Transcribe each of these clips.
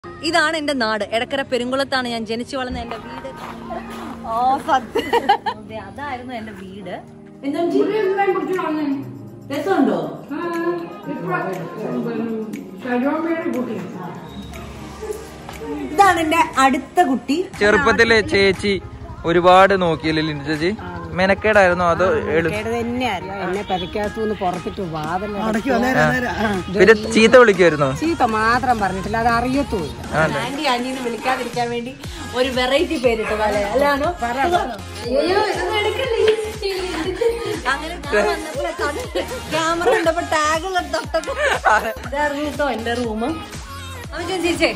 ഇതാണ് എന്റെ നാട് എടക്കര പെരുങ്കുളത്താണ് ഞാൻ ജനിച്ചു വളർന്ന എന്റെ വീട് ഓ സത്യം അതെ, അതായിരുന്നു എന്റെ വീട് രസമുണ്ടോ ഇതാണ് എന്റെ അടുത്ത കുട്ടി ചെറുപ്പത്തിലെ ചേച്ചി ഒരുപാട് നോക്കിയില്ലേ ലിൻഡു ചേച്ചി മെനക്കേടായിരുന്നു അതോ എളു- തന്നെയായിരുന്നു എന്നെ പരിക്കകത്തുനിന്ന് പുറത്തിട്ട് വാതിൽ പിന്നെ ചീത്ത വിളിക്കുമായിരുന്നോ ചീത്ത മാത്രം പറഞ്ഞിട്ടില്ല അത് അറിയത്തുമില്ല ആന്റി ആന്റിന്ന് വിളിക്കാതിരിക്കാൻ വേണ്ടി ഒരു വെറൈറ്റി പേരിട്ടു അല്ലേ അല്ലാണോ അങ്ങനെ ഞാൻ വന്നപ്പോഴേ ക്യാമറ കണ്ടപ്പോ ടാഗ് തൊട്ടപ്പോ ഇതായിരുന്നു കേട്ടോ എന്റെ റൂം അവൻ ചേച്ചേ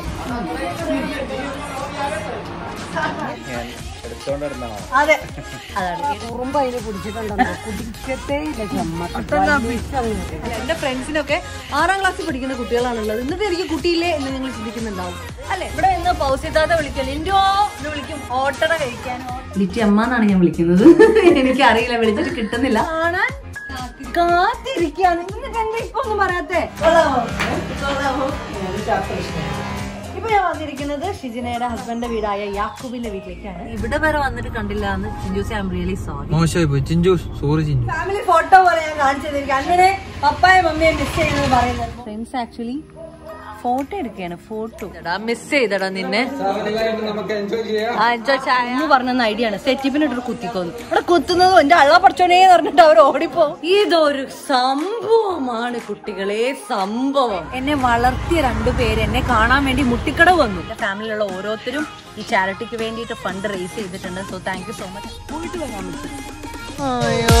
അതെ അതാണ് കുറുമ്പ അതിന് പിടിച്ചിട്ടുണ്ടോ കുടിക്കത്തേ ഇല്ല ചമ്മ അല്ല, എന്റെ ഫ്രണ്ട്സിനൊക്കെ ആറാം ക്ലാസ്സിൽ പഠിക്കുന്ന കുട്ടികളാണുള്ളത് എന്നിട്ട് എനിക്ക് കുട്ടിയില്ലേ എന്ന് നിങ്ങൾ ചിന്തിക്കുന്നുണ്ടാവും അല്ലെ ഇവിടെ നിന്ന് പൗസിതാത്ത വിളിക്കൽ ഇൻഡോ എന്ന് വിളിക്കും ഓട്ടട കഴിക്കാനോ ലിറ്റി അമ്മ എന്നാണ് ഞാൻ വിളിക്കുന്നത് എനിക്ക് അറിയില്ല വിളിച്ചിട്ട് കിട്ടുന്നില്ല കാണാൻ കാത്തിരിക്കാണ് നിങ്ങൾക്ക് എന്താ ഇപ്പൊ ഒന്നും പറയാത്തേ കൊള്ളാമോ? കൊള്ളാമോ? ഇപ്പൊ ഞാൻ വന്നിരിക്കുന്നത് ഷിജിനയുടെ ഹസ്ബൻഡിന്റെ വീടായ യാക്കൂബിന്റെ വീട്ടിലേക്കാണ് ഇവിടെ വരെ വന്നിട്ട് കണ്ടില്ല എന്ന് ചിഞ്ചൂസി ഐ എം റിയലി സോറി മോശമായി പോയി Chinchu sorry Chinchu family photo പോലെ ഞാൻ കാണിച്ചു തന്നിരിക്കും അങ്ങനെ പപ്പായ മമ്മിയെ മിസ് ചെയ്യുന്നത് പറയുന്നത് ഫ്രണ്ട്സ് ആക്ച്വലി ഫോട്ടോ എടുക്കുകയാണ് ഫോട്ടോ മിസ് ചെയ്തടാ നിന്നെ അമ്മ പറഞ്ഞ ഐഡിയ ആണ് സെറ്റിപ്പിനിട്ടൊരു കുത്തിക്കൊന്നു അവിടെ കുത്തുന്നത് എന്റെ അള്ള പഠിച്ചോനേ പറഞ്ഞിട്ട് അവർ ഓടിപ്പോ ഇതൊരു സംഭവമാണ് കുട്ടികളെ സംഭവം എന്നെ വളർത്തിയ രണ്ടുപേര് എന്നെ കാണാൻ വേണ്ടി മുട്ടിക്കട വന്നു എന്റെ ഫാമിലിയിലുള്ള ഓരോരുത്തരും ഈ ചാരിറ്റിക്ക് വേണ്ടിയിട്ട് ഫണ്ട് റേസ് ചെയ്തിട്ടുണ്ട് so thank you so much പോയിട്ട് വരാൻ അയ്യോ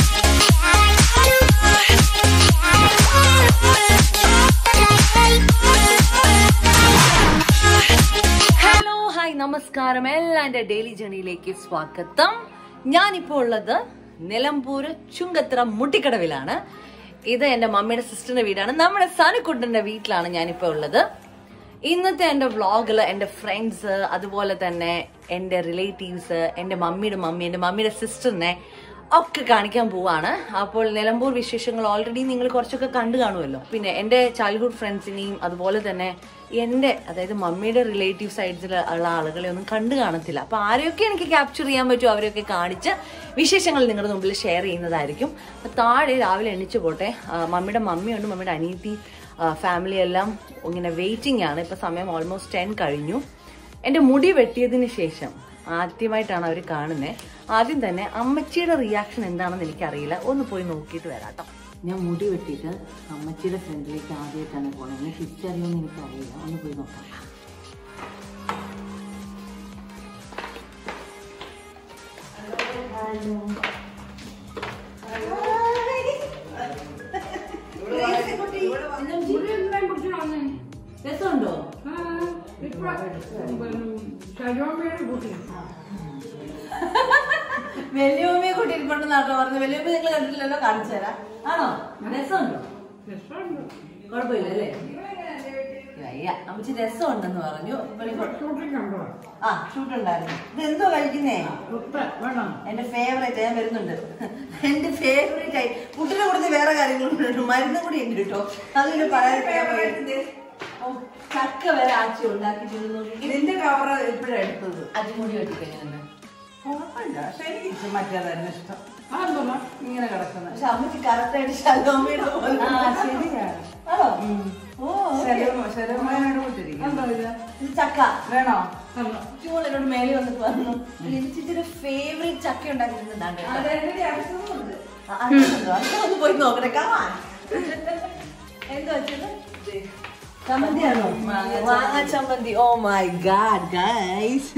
ഹലോ ഹായ് നമസ്കാരം എല്ലാ എന്റെ ഡെയിലി ജേണിയിലേക്ക് സ്വാഗതം ഞാനിപ്പോ ഉള്ളത് നിലമ്പൂര് ചുങ്കത്തറ മുട്ടിക്കടവിലാണ് ഇത് എന്റെ മമ്മിയുടെ സിസ്റ്ററിന്റെ വീടാണ് നമ്മുടെ സനുക്കുട്ടന്റെ വീട്ടിലാണ് ഞാനിപ്പോ ഉള്ളത് ഇന്നത്തെ എന്റെ വ്ളോഗില് എന്റെ ഫ്രണ്ട്സ് അതുപോലെ തന്നെ എന്റെ റിലേറ്റീവ്സ് എന്റെ മമ്മിയുടെ മമ്മി എന്റെ മമ്മിയുടെ സിസ്റ്ററിനെ ഒക്കെ കാണിക്കാൻ പോവാണ് അപ്പോൾ നിലമ്പൂർ വിശേഷങ്ങൾ ഓൾറെഡി നിങ്ങൾ കുറച്ചൊക്കെ കണ്ടു കാണുമല്ലോ പിന്നെ എൻ്റെ ചൈൽഡ്ഹുഡ് ഫ്രണ്ട്സിനെയും അതുപോലെ തന്നെ എൻ്റെ അതായത് മമ്മിയുടെ റിലേറ്റീവ് സൈഡ്സിൽ ഉള്ള ആളുകളെ ഒന്നും കണ്ടു കാണത്തില്ല അപ്പോൾ ആരെയൊക്കെ എനിക്ക് ക്യാപ്ചർ ചെയ്യാൻ പറ്റുമോ അവരെയൊക്കെ കാണിച്ച് വിശേഷങ്ങൾ നിങ്ങളുടെ മുമ്പിൽ ഷെയർ ചെയ്യുന്നതായിരിക്കും അപ്പോൾ താഴെ രാവിലെ എണീച്ചു പോട്ടെ ആ, മമ്മിയുടെ മമ്മിയുണ്ട് മമ്മിയുടെ അനിയത്തി ഫാമിലി എല്ലാം ഇങ്ങനെ വെയിറ്റിംഗ് ആണ് ഇപ്പം സമയം ഓൾമോസ്റ്റ് ടെൻ കഴിഞ്ഞു എൻ്റെ മുടി വെട്ടിയതിന് ശേഷം ആദ്യമായിട്ടാണ് അവർ കാണുന്നത് ആദ്യം തന്നെ അമ്മച്ചിയുടെ റിയാക്ഷൻ എന്താണെന്ന് എനിക്കറിയില്ല ഒന്ന് പോയി നോക്കിയിട്ട് വരാം കേട്ടോ ഞാൻ മുടി വെട്ടിയിട്ട് അമ്മച്ചിയുടെ ഫ്രണ്ടിലേക്ക് ആദ്യമായിട്ടാണ് പോകുന്നത് എന്നെ തിരിച്ചറിയുമെന്ന് എനിക്കറിയില്ല ഒന്ന് പോയി നോക്കാം രസമുണ്ടോ വലിയമ്മയെ കൂട്ടിയിരിപ്പുണ്ടെന്ന് നാട്ടോ പറഞ്ഞു വലിയമ്മ നിങ്ങൾ കണ്ടിട്ടില്ലല്ലോ കാണിച്ചു തരാം ആണോ രസമുണ്ടോ കുഴപ്പമില്ല അല്ലേ അയ്യ അമ്മച്ചി രസമുണ്ടെന്ന് പറഞ്ഞു വെളി- ആ ഷൂട്ട് ഉണ്ടായിരുന്നു ഇത് എന്തോ കഴിക്കുന്നേ എന്റെ ഫേവറേറ്റ് ഞാൻ വരുന്നുണ്ട് എന്റെ ഫേവറേറ്റ് ആയി പുട്ടിനെ കൊടുത്ത് വേറെ കാര്യങ്ങളുണ്ട് മരുന്നും കൂടി ഉണ്ട് കേട്ടോ അത് പിന്നെ പറയാൻ ഓ, ചക്ക വരെ ആച്ചി ഉണ്ടാക്കിയിട്ടുണ്ട് ഇതിന്റെ കവർ എപ്പോഴാണ് എടുത്തത് അടിമുടി വെട്ടിക്കഴിഞ്ഞാൽ കുഴപ്പമില്ല പക്ഷെ എനിക്ക് മറ്റേ തന്നെ ഇഷ്ടം ഇങ്ങനെ കിടക്കുന്ന പക്ഷെ അമ്മക്ക് കറക്റ്റായിട്ട് ശലോമയുടെ പോലെ ആണോ ഓ ഇത് ചക്ക വേണോ ചൂൾ എന്നോട് മേലെ വന്നിട്ട് പറഞ്ഞു ലിമിച്ചിന്റെ ഫേവറേറ്റ് ചക്ക ഉണ്ടാക്കിയിരുന്നുണ്ടാണ്ട് ഒന്ന് പോയി നോക്കട്ടെ കാണാൻ എന്താ വെച്ചത് ചമ്മന്തിയാണോ മാങ്ങ ചമ്മന്തി ഓ മൈ ഗാഡ് ഗൈസ്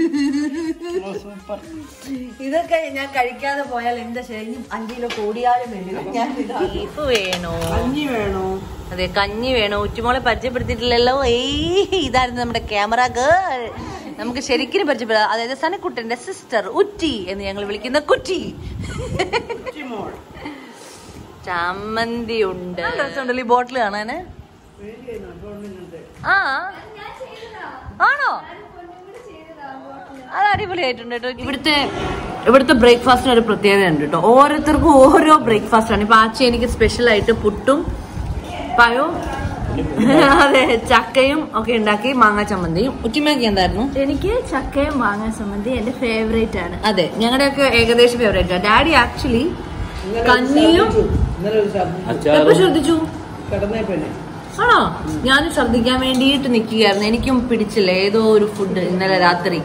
ഇതൊക്കെ ഞാൻ കഴിക്കാതെ പോയാൽ എന്താ ശരി അഞ്ചു കിലോ കൂടിയാലും വേണ്ടില്ല ഞാൻ ബീഫ് വേണോ കഞ്ഞി വേണോ അതെ കഞ്ഞി വേണോ ഉറ്റുമോളെ പരിചയപ്പെടുത്തിയിട്ടില്ലല്ലോ ഏയ് ഇതായിരുന്നു നമ്മുടെ ക്യാമറ ഗേൾ നമുക്ക് ശരിക്കും പരിചയപ്പെടാം അതായത് സനക്കുട്ടന്റെ സിസ്റ്റർ ഉറ്റി എന്ന് ഞങ്ങൾ വിളിക്കുന്ന കുറ്റി ചമ്മന്തി ഉണ്ട് രസമുണ്ടല്ലോ ഈ ബോട്ടിൽ കാണാന് ആ ആണോ അത് അടിപൊളിയായിട്ടുണ്ട് കേട്ടോ ഇവിടുത്തെ ഇവിടുത്തെ ബ്രേക്ക്ഫാസ്റ്റിന് ഒരു പ്രത്യേകത ഉണ്ട് കേട്ടോ ഓരോരുത്തർക്കും ഓരോ ബ്രേക്ക്ഫാസ്റ്റ് ആണ് ഇപ്പൊ ആച്ചി എനിക്ക് സ്പെഷ്യൽ ആയിട്ട് പുട്ടും പഴവും അതെ ചക്കയും ഒക്കെ ഉണ്ടാക്കി മാങ്ങ ചമ്മന്തിയും ഉച്ചിമയൊക്കെ എന്തായിരുന്നു എനിക്ക് ചക്കയും മാങ്ങ സംബന്ധി എന്റെ ഫേവറേറ്റ് ആണ് അതെ ഞങ്ങളുടെയൊക്കെ ഏകദേശം ഫേവറേറ്റ് ഡാഡി ആക്ച്വലി കഞ്ഞിയും ഇന്നലെ ഒരു ശബ്ദം എപ്പോ ശ്രദ്ധിച്ചു കിടന്നേ പിന്നെ ആണോ ഞാൻ ശ്രദ്ധിക്കാൻ വേണ്ടിയിട്ട് നിൽക്കുകയായിരുന്നു എനിക്കും പിടിച്ചില്ല ഏതോ ഒരു ഫുഡ് ഇന്നലെ രാത്രി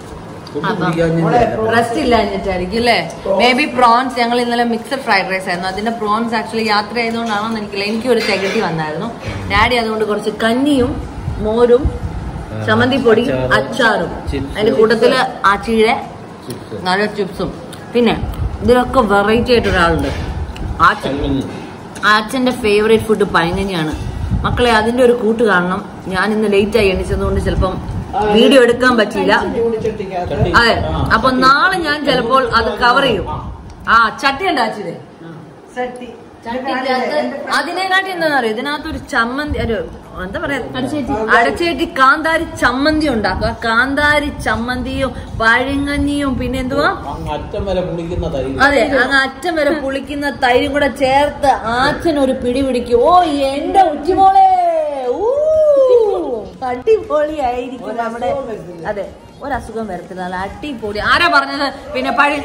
റെസ്റ്റ് ഇല്ലാഞ്ഞിട്ടായിരിക്കും അല്ലേ മേ ബി പ്രോൺസ് ഞങ്ങൾ ഇന്നലെ മിക്സഡ് ഫ്രൈഡ് റൈസ് ആയിരുന്നു അതിന്റെ പ്രോൺസ് ആക്ച്വലി യാത്ര ചെയ്തുകൊണ്ടാണോ എന്ന് എനിക്കില്ല എനിക്ക് ഒരു തികട്ടി വന്നായിരുന്നു ഡാഡി അതുകൊണ്ട് കുറച്ച് കഞ്ഞിയും മോരും ചമ്മന്തിപ്പൊടി അച്ചാറും അതിന്റെ കൂട്ടത്തില് ആച്ചിയുടെ നല്ല ചിപ്സും പിന്നെ ഇതിലൊക്കെ വെറൈറ്റി ആയിട്ട് ഒരാളുണ്ട് ആച്ചൻ ആച്ചന്റെ ഫേവറേറ്റ് ഫുഡ് പഴങ്കഞ്ഞിയാണ് മക്കളെ അതിന്റെ ഒരു കൂട്ട് കാണണം ഞാൻ ഇന്ന് ലേറ്റ് ആയി എണീച്ചതുകൊണ്ട് ചിലപ്പം വീഡിയോ എടുക്കാൻ പറ്റിയില്ല ചൂടിച്ചട്ടിക്കകത്ത് അതെ അപ്പൊ നാളെ ഞാൻ ചിലപ്പോൾ അത് കവർ ചെയ്യും ആ ചട്ടി ഉണ്ടാച്ചില്ലേ ചട്ടി അതിനെക്കാട്ടി എന്താണെന്ന് അറിയോ ഇതിനകത്ത് ഒരു ചമ്മന്തി ഒരു എന്താ പറയാ അടച്ചേറ്റി കാന്താരി ചമ്മന്തി ഉണ്ടാക്കുക കാന്താരി ചമ്മന്തിയും പഴങ്ങഞ്ഞിയും പിന്നെ എന്തുവാ അറ്റം വരെ പുളിക്കുന്ന തൈര് അതെ അങ്ങ് അറ്റം വരെ പുളിക്കുന്ന തൈരും കൂടെ ചേർത്ത് ആച്ചൻ ഒരു പിടി പിടിക്കും ഓ എന്റെ ഉച്ചിമോളെ ഊ, അടിപൊളിയായിരിക്കും നമ്മുടെ അതെ ഒരസുഖം വരത്തില്ല നല്ല അടിപൊളി ആരാ പറഞ്ഞത് പിന്നെ പഴയ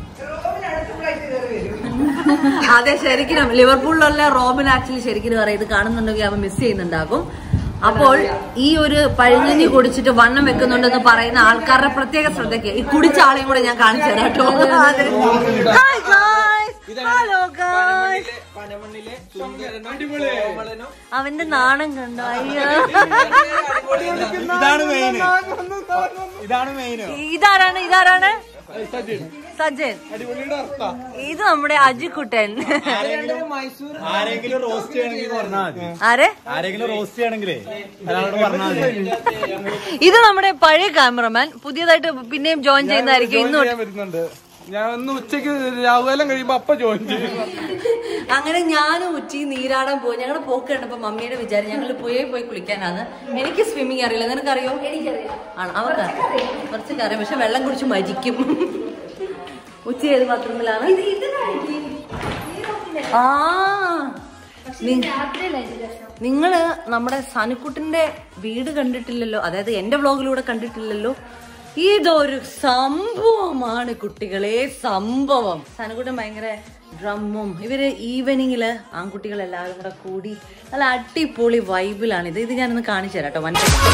അതെ ശരിക്കും ലിവർപൂളിലുള്ള റോബിൻ ആക്ച്വലി ശരിക്കും പറയാം ഇത് കാണുന്നുണ്ടെങ്കിൽ അവൻ മിസ് ചെയ്യുന്നുണ്ടാകും അപ്പോൾ ഈ ഒരു പഴഞ്ഞി കുടിച്ചിട്ട് വണ്ണം വെക്കുന്നുണ്ടെന്ന് പറയുന്ന ആൾക്കാരുടെ പ്രത്യേക ശ്രദ്ധയ്ക്ക് ഈ കുടിച്ച ആളെയും കൂടെ ഞാൻ കാണിച്ചു തരാം കേട്ടോ അതെ. Hi guys. Hello guys. പനമണ്ണിലെ സുന്ദരനും കോമളനും അവന്റെ നാണം കണ്ടോ അയ്യോ ഇതാണ് മെയിൻ ഇതാണ് മെയിൻ ഇതാരാണ് ഇതാരാണ് സജ്ജൻ അടിപൊളിയുടെ അർത്ഥം ഇത് നമ്മുടെ അജിക്കുട്ടൻ ആരെങ്കിലും റോസ്റ്റ് ചെയ്യണമെങ്കിൽ പറഞ്ഞാൽ മതി ആരെ ആരെങ്കിലും റോസ്റ്റ് ചെയ്യണമെങ്കിലേ ഒരാളോട് പറഞ്ഞാൽ മതി ഇത് നമ്മുടെ പഴയ ക്യാമറമാൻ പുതിയതായിട്ട് പിന്നെയും ജോയിൻ ചെയ്യുന്നതായിരിക്കും ഇന്ന് തൊട്ട് വരുന്നുണ്ട് ഞാൻ ഒന്ന് ഉച്ചക്ക് രാഹുലം കഴിയുമ്പോ അപ്പ ജോയിൻ ചെയ്യും അങ്ങനെ ഞാനും ഉച്ചി നീരാടാൻ പോയി ഞങ്ങളുടെ പോക്ക് കണ്ടപ്പോ മമ്മിയുടെ വിചാരം ഞങ്ങൾ പോയേ പോയി കുളിക്കാനാണ് എനിക്ക് സ്വിമ്മിങ് അറിയില്ല നിനക്കറിയോ ആണ് അവർക്ക് കുറച്ചൊക്കെ അറിയാം പക്ഷെ വെള്ളം കുടിച്ച് മരിക്കും ഉച്ച ഏത് ബാത്റൂമിലാണ് ആ നി- നിങ്ങള് നമ്മുടെ സനുക്കുട്ടിന്റെ വീട് കണ്ടിട്ടില്ലല്ലോ അതായത് എന്റെ വ്ലോഗിലൂടെ കണ്ടിട്ടില്ലല്ലോ ഇതൊരു സംഭവമാണ് കുട്ടികളെ സംഭവം സനുക്കുട്ടൻ ഭയങ്കര ഡ്രമ്മും ഇവര് ഈവനിങ്ങില് ആൺകുട്ടികൾ എല്ലാവരും കൂടെ കൂടി നല്ല അടിപൊളി വൈബിലാണിത് ഇത് ഞാനൊന്ന് കാണിച്ചു തരാം കേട്ടോ വൻ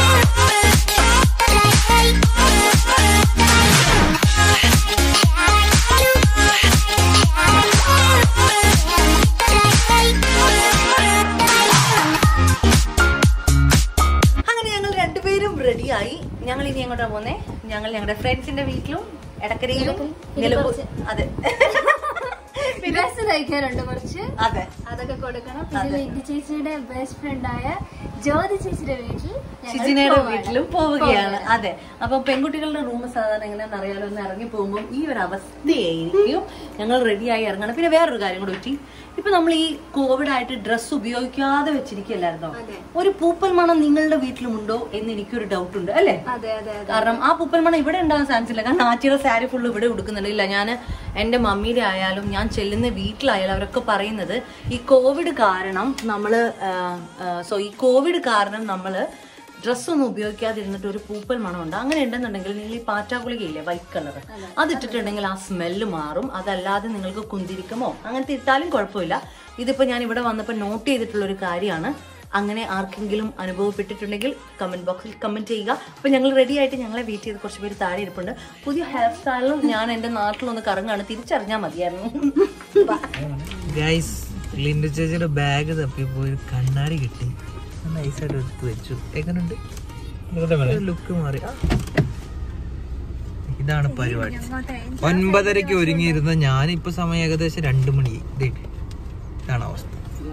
അങ്ങനെ ഞങ്ങൾ രണ്ടുപേരും റെഡിയായി ഞങ്ങൾ ഇനി എങ്ങോട്ടാ പോന്നേ ഞങ്ങൾ ഞങ്ങളുടെ ഫ്രണ്ട്സിന്റെ വീട്ടിലും എടക്കരയിലും നിലമ്പൂർ അതെ ഡ്രസ് തയ്ക്കാറുണ്ട് കുറച്ച് അതെ അതൊക്കെ കൊടുക്കണം പിന്നെ ലിൻഡി ചേച്ചിയുടെ ബെസ്റ്റ് ഫ്രണ്ടായ ജ്യോതി ചേച്ചിയുടെ വീട്ടിൽ ഞങ്ങൾ ഷിജിനയുടെ പോവാണ്. വീട്ടിലും പോവുകയാണ് അതെ അപ്പൊ പെൺകുട്ടികളുടെ റൂം സാധാരണ എങ്ങനെയാണെന്ന് അറിയാലോ ഒന്ന് ഇറങ്ങി പോകുമ്പോൾ ഈ ഒരു അവസ്ഥയായിരിക്കും ഞങ്ങൾ റെഡിയായി ഇറങ്ങണം പിന്നെ വേറൊരു കാര്യം കൂടെ പറ്റി ഇപ്പൊ നമ്മൾ ഈ കോവിഡ് ആയിട്ട് ഡ്രസ്സ് ഉപയോഗിക്കാതെ വെച്ചിരിക്കല്ലായിരുന്നോ ഒരു പൂപ്പൽ മണം നിങ്ങളുടെ വീട്ടിലുമുണ്ടോ എന്ന് എനിക്കൊരു ഡൗട്ട് ഉണ്ട് അല്ലേ അതെ അതെ അതെ കാരണം ആ പൂപ്പൽ മണം ഇവിടെ ഉണ്ടാകാൻ ചാൻസ് ഇല്ല കാരണം ആച്ചിയുടെ സാരി ഫുള്ള് ഇവിടെ ഉടുക്കുന്നുണ്ട് ഇല്ല ഞാൻ എൻ്റെ മമ്മിയുടെ ആയാലും ഞാൻ ചെല്ലുന്ന വീട്ടിലായാലും അവരൊക്കെ പറയുന്നത് ഈ കോവിഡ് കാരണം നമ്മള് സോ ഈ കോവിഡ് കാരണം നമ്മള് ഡ്രസ്സൊന്നും ഉപയോഗിക്കാതിരുന്നിട്ട് ഒരു പൂപ്പൽ മണമുണ്ട് അങ്ങനെ ഉണ്ടെന്നുണ്ടെങ്കിൽ നിങ്ങൾ ഈ പാറ്റാഗുളികയില്ലേ വൈറ്റ് കളർ അത് ഇട്ടിട്ടുണ്ടെങ്കിൽ ആ സ്മെല്ല് മാറും അതല്ലാതെ നിങ്ങൾക്ക് കുന്തിരിക്കമോ അങ്ങനത്തെ ഇട്ടാലും കുഴപ്പമില്ല ഇതിപ്പോ ഞാൻ ഇവിടെ വന്നപ്പോൾ നോട്ട് ചെയ്തിട്ടുള്ള ഒരു കാര്യമാണ് അങ്ങനെ ആർക്കെങ്കിലും അനുഭവപ്പെട്ടിട്ടുണ്ടെങ്കിൽ കമന്റ് ബോക്സിൽ കമന്റ് ചെയ്യുക അപ്പൊ ഞങ്ങൾ റെഡി ആയിട്ട് ഞങ്ങളെ വെയിറ്റ് ചെയ്ത് കുറച്ച് പേര് താഴെ ഇരിപ്പുണ്ട് പുതിയ ഹെയർ സ്റ്റൈലും ഞാൻ എന്റെ നാട്ടിലൊന്ന് കറങ്ങാണ് തിരിച്ചറിഞ്ഞാൽ മതിയായിരുന്നു ഗൈസ് ലിൻഡു ചേച്ചിയുടെ ബാഗ് തപ്പിയപ്പോ ഒരു കണ്ണാടി കിട്ടി നൈസായിട്ട് എടുത്ത് വെച്ചു എങ്ങനെയുണ്ട് ലുക്ക് മാറി ആ. ഇതാണ് പരിപാടി ഒൻപതരക്ക് ഒരുങ്ങിയിരുന്ന ഞാൻ ഇപ്പൊ സമയം ഏകദേശം രണ്ടു മണി ഇതാണ് അവസ്ഥ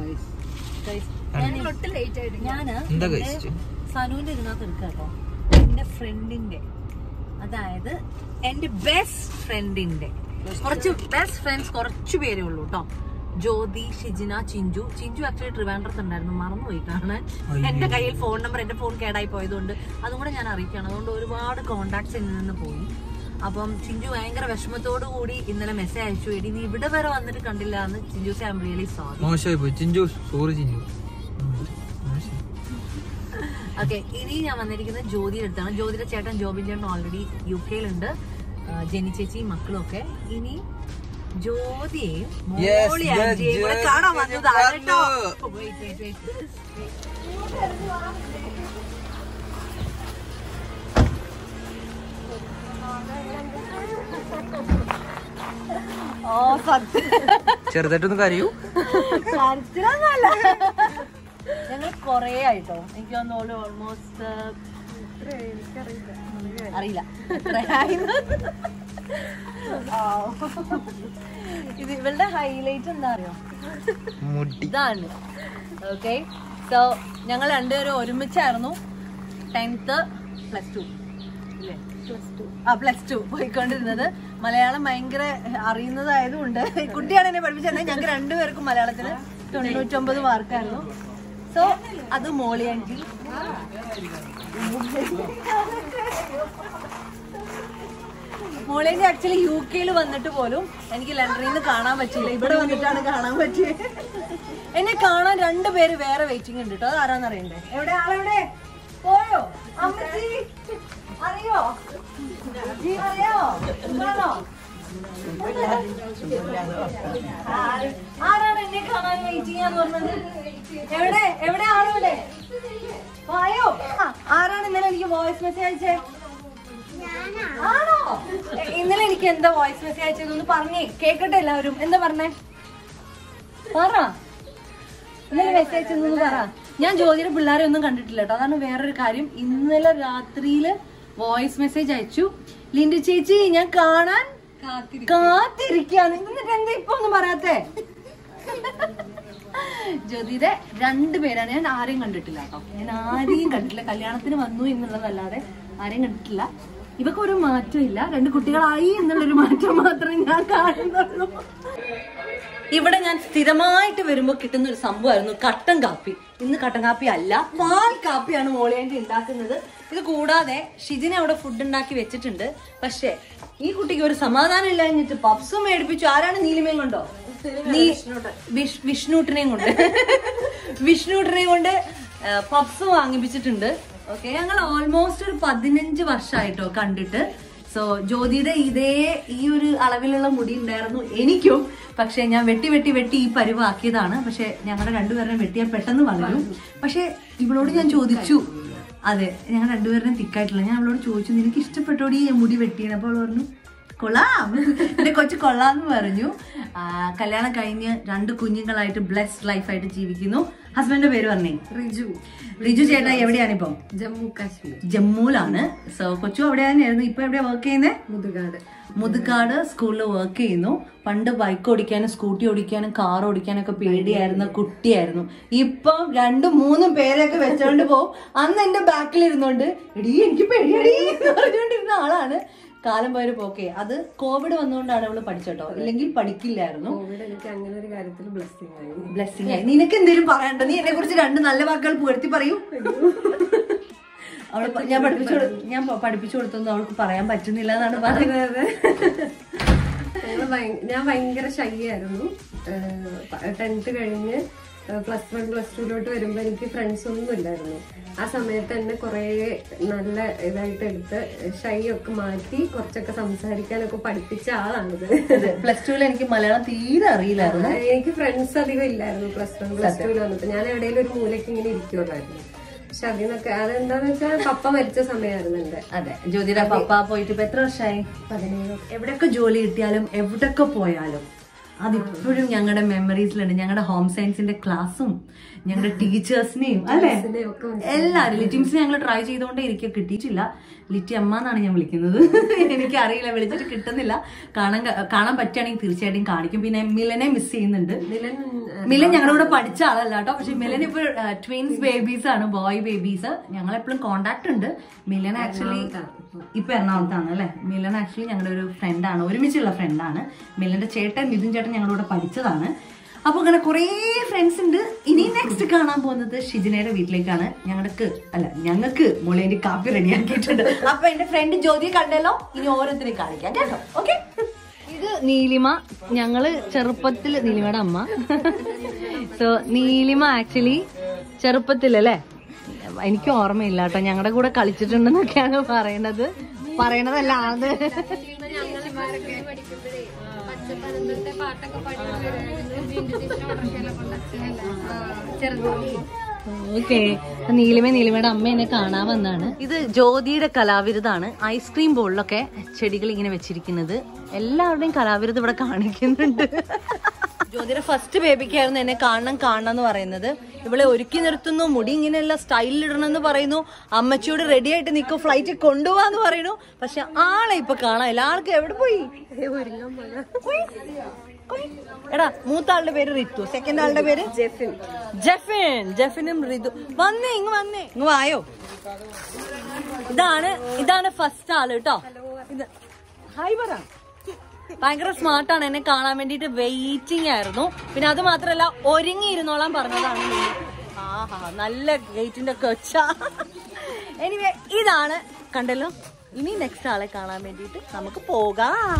ഞാന് എന്താ കഴിച്ചു സനുവിന്റെ ഇതിനകത്ത് എടുക്കാം കേട്ടോ എന്റെ ഫ്രണ്ടിന്റെ അതായത് എന്റെ ബെസ്റ്റ് ഫ്രണ്ടിന്റെ കുറച്ച് ബെസ്റ്റ് ഫ്രണ്ട്സ് കുറച്ച് പേരേ ഉള്ളൂ കേട്ടോ ജ്യോതി ഷിജിന ചിഞ്ചു ചിഞ്ചു ആക്ച്വലി ട്രിവാൻഡ്രത്ത് ഉണ്ടായിരുന്നു മറന്നുപോയി കാണാൻ എന്റെ കയ്യിൽ ഫോൺ നമ്പർ എന്റെ ഫോൺ കേടായി പോയതുകൊണ്ട് അതും കൂടെ ഞാൻ അറിയിക്കുകയാണ് അതുകൊണ്ട് ഒരുപാട് കോണ്ടാക്ട്സ് എന്നിൽ നിന്ന് പോയി അപ്പം ചിഞ്ചു ഭയങ്കര വിഷമത്തോടു കൂടി ഇന്നലെ മെസ്സേജ് അയച്ചു എടി നീ ഇവിടെ വരെ വന്നിട്ട് കണ്ടില്ല എന്ന് ചിഞ്ചു സെ ഐ എം റിയലി സോറി മോശമായി പോയി ചിഞ്ചു സോറി ചിഞ്ചു മോശം. ഓക്കെ ഇനി ഞാൻ വന്നിരിക്കുന്നത് ജ്യോതിയുടെ അടുത്താണ് ജ്യോതിയുടെ ചേട്ടൻ ജോബിൻ ചേട്ടൻ ഓൾറെഡി യു കെയിലുണ്ട് ജെനി ചേച്ചിയും മക്കളും ഒക്കെ ഇനി ജ്യോതിയെയും Yes, മോളി yes, ആന്റിയെയും കൂടെ yes, കാണാൻ yes, വന്നതാണ് കേട്ടോ വന്നു. Wait, wait, wait. ഓ സത്യം ചെറുതായിട്ടൊന്ന് കരയൂ കരച്ചിലൊന്നുമല്ല ഞങ്ങൾ കൊറേ ആയിട്ടോ എനിക്ക് തോന്നുന്നു ഓൾമോസ്റ്റ് അറിയില്ല എത്രയായിന്ന്? ആ. ഇത് ഇവളുടെ ഹൈലൈറ്റ് എന്താ അറിയോ മുടി ഇതാണ് ഓക്കെ സോ ഞങ്ങൾ രണ്ടുപേരും ഒരുമിച്ചായിരുന്നു ടെൻത്ത് പ്ലസ് ടു ഇല്ലേ ആ പ്ലസ് ടു പോയിക്കൊണ്ടിരുന്നത് മലയാളം ഭയങ്കര അറിയുന്നതായതുകൊണ്ട് ഈ കുട്ടിയാണ് എന്നെ പഠിപ്പിച്ചത് ഞങ്ങൾക്ക് രണ്ടുപേർക്കും മലയാളത്തിന് തൊണ്ണൂറ്റൊമ്പത് മാർക്കായിരുന്നു സോ അത് മോളി ആൻറ്റി മോളേന്റെ ആക്ച്വലി യു കെയിൽ വന്നിട്ട് പോലും എനിക്ക് ലണ്ടനിൽ നിന്ന് കാണാൻ പറ്റിയില്ല ഇവിടെ വന്നിട്ടാണ് കാണാൻ പറ്റിയത് എന്നെ കാണാൻ രണ്ടുപേര് വേറെ വെയിറ്റിംഗ് ഉണ്ട് കേട്ടോ അത് ആരാന്ന് അറിയണ്ടേ എവിടെ ആളെവിടെ പോയോ അമ്മച്ചി അറിയോ ജി അറിയോ സുഖാണോ? ആര്- ആരാണ് എന്നെ കാണാൻ വെയിറ്റിംഗ് ആന്ന് പറഞ്ഞത് എവിടെ എവിടെ ആളെവിടെ വായോ ആ, ആരാണ് ഇന്നലെ എനിക്ക് വോയിസ് മെസ്സേജ് അയച്ചേ ആണോ എ- ഇന്നലെ എനിക്ക് എന്താ വോയിസ് മെസ്സേജ് അയച്ചതൊന്ന് പറഞ്ഞേ കേക്കട്ടെ എല്ലാവരും എന്താ പറഞ്ഞേ പറ ഇന്നലെ മെസ്സേജ് അയച്ചതെന്ന് പറ ഞാൻ ജ്യോതിയുടെ പിള്ളേരെ ഒന്നും കണ്ടിട്ടില്ല കേട്ടോ അതാണ് വേറൊരു കാര്യം ഇന്നലെ രാത്രിയില് വോയിസ് മെസ്സേജ് അയച്ചു ലിൻഡു ചേച്ചി ഞാൻ കാണാൻ കാത്തിരിക്കാണ് എന്നിട്ട് എന്താ ഇപ്പൊ ഒന്നും പറയാത്തേ ജ്യോതിയുടെ രണ്ടുപേരാണ് ഞാൻ ആരെയും കണ്ടിട്ടില്ല കേട്ടോ ഞാൻ ആരെയും കണ്ടിട്ടില്ല കല്യാണത്തിന് വന്നു എന്നുള്ളതല്ലാതെ ആരെയും കണ്ടിട്ടില്ല ഇവക്ക് ഒരു മാറ്റം ഇല്ല രണ്ട് കുട്ടികളായി എന്നുള്ളൊരു മാറ്റം മാത്രമേ ഞാൻ കാണുന്നുള്ളൂ ഇവിടെ ഞാൻ സ്ഥിരമായിട്ട് വരുമ്പോ കിട്ടുന്ന ഒരു സംഭവമായിരുന്നു കട്ടൻ കാപ്പി ഇന്ന് കട്ടൻ കാപ്പി അല്ല പാൽ കാപ്പിയാണ് മോളിയാൻ്റെ ഉണ്ടാക്കുന്നത് ഇത് കൂടാതെ ഷിജിനെ അവിടെ ഫുഡ് ഉണ്ടാക്കി വെച്ചിട്ടുണ്ട് പക്ഷേ ഈ കുട്ടിക്ക് ഒരു സമാധാനം ഇല്ലാഞ്ഞിട്ട് പപ്സും മേടിപ്പിച്ചു ആരാണ് നീലിമയും കൊണ്ടോ നീ വിഷ്- വിഷ്ണുട്ടിനെയും കൊണ്ട് വിഷ്ണുട്ടിനെയും കൊണ്ട് പപ്സ് വാങ്ങിപ്പിച്ചിട്ടുണ്ട് ഓക്കെ ഞങ്ങൾ ഓൾമോസ്റ്റ് ഒരു പതിനഞ്ച് വർഷമായിട്ടോ കണ്ടിട്ട് സോ ജ്യോതിയുടെ ഇതേ ഈ ഒരു അളവിലുള്ള മുടി ഉണ്ടായിരുന്നു എനിക്കും പക്ഷെ ഞാൻ വെട്ടി വെട്ടി വെട്ടി ഈ പരുവാക്കിയതാണ് പക്ഷെ ഞങ്ങളുടെ രണ്ടുപേരും വെട്ടിയാൽ പെട്ടെന്ന് വളരും പക്ഷെ ഇവളോട് ഞാൻ ചോദിച്ചു അതെ ഞങ്ങൾ രണ്ടുപേരും തിക്കായിട്ടില്ല ഞാൻ അവളോട് ചോദിച്ചു നിനക്ക് ഇഷ്ടപ്പെട്ടോടി ഈ മുടി വെട്ടിയാണ് അപ്പോൾ അവൾ പറഞ്ഞു കൊള്ളാം എന്റെ കൊച്ചു കൊള്ളാന്ന് പറഞ്ഞു ആ, കല്യാണം കഴിഞ്ഞ് രണ്ട് കുഞ്ഞുങ്ങളായിട്ട് ബ്ലെസ്ഡ് ലൈഫായിട്ട് ജീവിക്കുന്നു ഹസ്ബൻഡിന്റെ പേര് പറഞ്ഞേ റിജു റിജു ചേട്ടാ എവിടെയാണ് ഇപ്പം ജമ്മു കാശ്മീർ ജമ്മുവിലാണ് സോ കൊച്ചു അവിടെ തന്നെയായിരുന്നു ഇപ്പൊ എവിടെയാ വർക്ക് ചെയ്യുന്നത് മുതുകാട് മുതുകാട് സ്കൂളിൽ വർക്ക് ചെയ്യുന്നു പണ്ട് ബൈക്ക് ഓടിക്കാനും സ്കൂട്ടി ഓടിക്കാനും കാർ ഓടിക്കാനൊക്കെ പേടിയായിരുന്ന കുട്ടിയായിരുന്നു ഇപ്പം രണ്ടും മൂന്നും പേരൊക്കെ വെച്ചോണ്ട് പോവും അന്ന് എന്റെ ബാക്കിൽ ഇരുന്നോണ്ട് എടീ എനിക്ക് പേടിയടി എന്ന് പറഞ്ഞുകൊണ്ടിരുന്ന ആളാണ് കാലം പോയൊരു പോക്കെ അത് കോവിഡ് വന്നുകൊണ്ടാണ് അവള് പഠിച്ചോട്ടോ ഇല്ലെങ്കിൽ പഠിക്കില്ലായിരുന്നു കോവിഡ് എനിക്ക് അങ്ങനെ ഒരു കാര്യത്തിൽ ബ്ലെസ്സിങ് ആയി ബ്ലെസ്സിങ് ആയി നിനക്ക് എന്തെങ്കിലും പറയണ്ടോ നീ എന്നെ കുറിച്ച് രണ്ട് നല്ല വാക്കുകൾ പുകഴ്ത്തി പറയൂ അവള് പ- ഞാൻ പഠിപ്പിച്ചു കൊടു- ഞാൻ പ- പഠിപ്പിച്ചു കൊടുത്തൊന്നും അവൾക്ക് പറയാൻ പറ്റുന്നില്ല എന്നാണ് പറയുന്നത് ഞങ്ങള് ഭയ- ഞാൻ ഭയങ്കര ഷൈ ആയിരുന്നു ടെൻത്ത് കഴിഞ്ഞ് പ്ലസ് വൺ പ്ലസ് ടുലോട്ട് വരുമ്പോ എനിക്ക് ഫ്രണ്ട്സ് ഒന്നും ഇല്ലായിരുന്നു ആ സമയത്ത് എന്നെ കുറെ നല്ല ഇതായിട്ട് എടുത്ത് ഷൈ ഒക്കെ മാറ്റി കുറച്ചൊക്കെ സംസാരിക്കാനൊക്കെ പഠിപ്പിച്ച ആളാണിത് പ്ലസ് ടുവിൽ എനിക്ക് മലയാളം തീരെ അറിയില്ലായിരുന്നു എനിക്ക് ഫ്രണ്ട്സ് അധികം ഇല്ലായിരുന്നു പ്ലസ് വൺ പ്ലസ് ടുവിൽ വന്നിട്ട് ഞാൻ എവിടെയെങ്കിലും ഒരു മൂലയ്ക്ക് ഇങ്ങനെ ഇരിക്കുമല്ലായിരുന്നു പക്ഷെ അതിനൊക്കെ അതെന്താന്ന് വെച്ചാൽ പപ്പ മരിച്ച സമയമായിരുന്നു എന്റെ അതെ ജ്യോതിയുടെ പപ്പ പോയിട്ട് ഇപ്പൊ എത്ര വർഷമായി പതിനേഴ് എവിടെയൊക്കെ ജോലി കിട്ടിയാലും എവിടെയൊക്കെ പോയാലും അതിപ്പോഴും ഞങ്ങളുടെ മെമ്മറീസിലുണ്ട് ഞങ്ങളുടെ ഹോം സയൻസിന്റെ ക്ലാസ്സും ഞങ്ങളുടെ ടീച്ചേഴ്സിനെയും അല്ലെ ഒക്കെ എല്ലാരും ലിറ്റിംസിനെ ഞങ്ങൾ ട്രൈ ചെയ്തുകൊണ്ടേ എനിക്ക് കിട്ടിയിട്ടില്ല ലിറ്റി അമ്മ എന്നാണ് ഞാൻ വിളിക്കുന്നത് എനിക്ക് അറിയില്ല വിളിച്ചിട്ട് കിട്ടുന്നില്ല കാണാൻ ക- കാണാൻ പറ്റുകയാണെങ്കിൽ തീർച്ചയായിട്ടും കാണിക്കും പിന്നെ മിലനെ മിസ് ചെയ്യുന്നുണ്ട് മിലൻ മിലൻ ഞങ്ങളുടെ കൂടെ പഠിച്ച ആളല്ല കേട്ടോ പക്ഷെ മിലൻ ഇപ്പൊ ട്വിൻസ് ബേബീസ് ആണ് ബോയ് ബേബീസ് ഞങ്ങൾ എപ്പോഴും കോണ്ടാക്ട് ഉണ്ട് മിലൻ ആക്ച്വലി ഇപ്പൊ എറണാകുളത്താണ് അല്ലെ മിലൻ ആക്ച്വലി ഞങ്ങളുടെ ഒരു ഫ്രണ്ടാണ് ഒരുമിച്ചുള്ള ഫ്രണ്ടാണ് മിലന്റെ ചേട്ടൻ മിഥുൻ ചേട്ടൻ ഞങ്ങളുടെ കൂടെ പഠിച്ചതാണ് അപ്പൊ അങ്ങനെ കുറേ ഫ്രണ്ട്സ് ഉണ്ട് ഇനി നെക്സ്റ്റ് കാണാൻ പോകുന്നത് ഷിജിനയുടെ വീട്ടിലേക്കാണ് ഞങ്ങൾക്ക് അല്ല ഞങ്ങൾക്ക് മുളേന്റെ കാപ്പി റെഡിയാക്കിയിട്ടുണ്ട് അപ്പൊ എന്റെ ഫ്രണ്ട് ജ്യോതിയെ കണ്ടല്ലോ ഇനി ഓരോരുത്തരെയും കാണിക്കാം കേട്ടോ ഓക്കെ ഇത് നീലിമ ഞങ്ങള് ചെറുപ്പത്തിൽ നീലിമയുടെ അമ്മ സോ നീലിമ ആക്ച്വലി ചെറുപ്പത്തിലല്ലേ എനിക്ക് ഓർമ്മയില്ല കേട്ടോ ഞങ്ങളുടെ കൂടെ കളിച്ചിട്ടുണ്ടെന്നൊക്കെയാണ് പറയണത് പറയണതല്ല അത് ഞങ്ങളിമാരൊക്കെ പഠിക്കുമ്പോഴേ പച്ചപ്പനന്തത്തെ പാട്ടൊക്കെ പാടിക്കൊണ്ടിരുന്നു ബിന്ദു ചേച്ചിയുടെ ഓട്ടർഷയിലെ കൊണ്ട് അച്ഛനല്ല ചെറുതാകുമ്പോ ഓക്കെ നീലിമ നീലിമയുടെ അമ്മ എന്നെ കാണാൻ വന്നാണ് ഇത് ജ്യോതിയുടെ കലാവിരുതാണ് ഐസ്ക്രീം ബോളിലൊക്കെ ചെടികൾ ഇങ്ങനെ വെച്ചിരിക്കുന്നത് എല്ലാവരുടെയും കലാവിരുത് ഇവിടെ കാണിക്കുന്നുണ്ട് ജ്യോതിയുടെ ഫസ്റ്റ് ബേബിക്കായിരുന്നു എന്നെ കാണണം കാണണം എന്ന് പറയുന്നത് ഇവളെ ഒരുക്കി നിർത്തുന്നു മുടി ഇങ്ങനെയുള്ള സ്റ്റൈലിൽ ഇടണമെന്ന് പറയുന്നു അമ്മച്ചിയോട് റെഡി ആയിട്ട് നിൽക്കും ഫ്ലൈറ്റ് കൊണ്ടുപോവാന്ന് പറയുന്നു പക്ഷെ ആളെ ഇപ്പൊ കാണാനില്ല ആൾക്ക് എവിടെ പോയി പോയി. പോയി. എടാ മൂത്ത ആളുടെ പേര് റിതു സെക്കൻഡ് ആളുടെ പേര് ജെഫിൻ ജെഫിൻ ജെഫിനും റിതു വന്നേ ഇങ്ങ് വന്നേ ഇങ്ങ് വായോ ഇതാണ് ഇതാണ് ഫസ്റ്റ് ആള് കേട്ടോ ഇത് ഹായ് പറ ഭയങ്കര സ്മാർട്ടാണ് എന്നെ കാണാൻ വേണ്ടിട്ട് വെയിറ്റിംഗ് ആയിരുന്നു പിന്നെ അത് മാത്രല്ല ഒരുങ്ങിയിരുന്നോളാൻ പറഞ്ഞതാണ് നീ. ആഹാ നല്ല ഗേറ്റിന്റെ കൊച്ച എനിവേ ഇതാണ് കണ്ടല്ലോ ഇനി നെക്സ്റ്റ് ആളെ കാണാൻ വേണ്ടിട്ട് നമുക്ക് പോകാം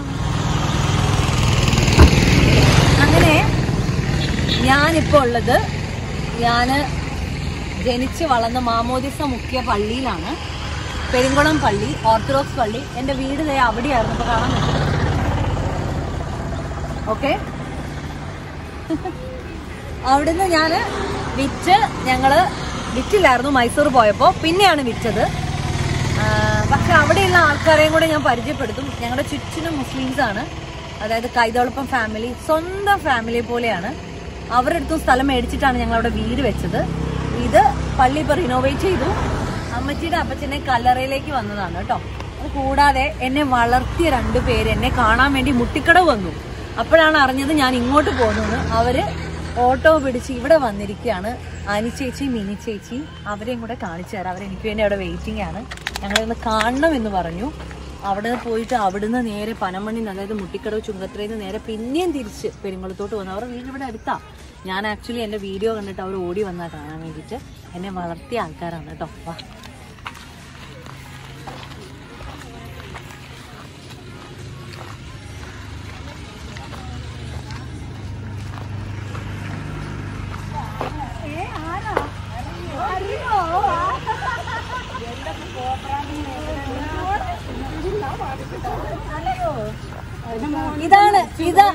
അങ്ങനെ ഞാനിപ്പോ ഉള്ളത് ഞാന് ജനിച്ച് വളർന്ന മാമോദിസ മുഖ്യ പള്ളിയിലാണ് പെരുങ്കുളം പള്ളി ഓർത്തഡോക്സ് പള്ളി എന്റെ വീട് ദേ അവിടെയായിരുന്നു ഇപ്പൊ കാണാൻ പറ്റും ഓക്കെ അവിടുന്ന് ഞാന് വിറ്റ് ഞങ്ങള് വിറ്റില്ലായിരുന്നു മൈസൂർ പോയപ്പോ പിന്നെയാണ് വിറ്റത് ആ, പക്ഷെ അവിടെയുള്ള ആൾക്കാരെയും കൂടെ ഞാൻ പരിചയപ്പെടുത്തും ഞങ്ങളുടെ ചുറ്റിനും മുസ്ലിംസ് ആണ് അതായത് കൈതോളപ്പം ഫാമിലി സ്വന്തം ഫാമിലി പോലെയാണ് അവരുടെ അടുത്തും സ്ഥലം മേടിച്ചിട്ടാണ് ഞങ്ങൾ അവിടെ വീട് വെച്ചത് ഇത് പള്ളി ഇപ്പൊ റിനോവേറ്റ് ചെയ്തു അമ്മച്ചിയുടെ അപ്പച്ചനെ കല്ലറയിലേക്ക് വന്നതാണ് കേട്ടോ അത് കൂടാതെ എന്നെ വളർത്തിയ രണ്ടു പേര് എന്നെ കാണാൻ വേണ്ടി മുട്ടിക്കടവ് വന്നു അപ്പോഴാണ് അറിഞ്ഞത് ഞാൻ ഇങ്ങോട്ട് പോകുന്നത് അവര് ഓട്ടോ പിടിച്ച് ഇവിടെ വന്നിരിക്കുകയാണ് അനി ചേച്ചി മിനി ചേച്ചി അവരെയും കൂടെ കാണിച്ചു തരാം അവരെനിക്ക് വേണ്ടി അവിടെ വെയിറ്റിംഗ് ആണ് ഞങ്ങളൊന്ന് കാണണം എന്ന് പറഞ്ഞു അവിടെ നിന്ന് പോയിട്ട് അവിടുന്ന് നേരെ പനമണ്ണി അതായത് മുട്ടിക്കടവ് ചുങ്കത്രയിൽ നിന്ന് നേരെ പിന്നെയും തിരിച്ച് പെരുങ്കുളത്തോട്ട് വന്നു അവർ വീട് ഇവിടെ അടുത്താ ഞാൻ ആക്ച്വലി എൻ്റെ വീഡിയോ കണ്ടിട്ട് അവർ ഓടി വന്നാൽ കാണാൻ വേണ്ടിയിട്ട് എന്നെ വളർത്തിയ ആൾക്കാരാണ് കേട്ടോ വാ ഇതാണ് ഇതാ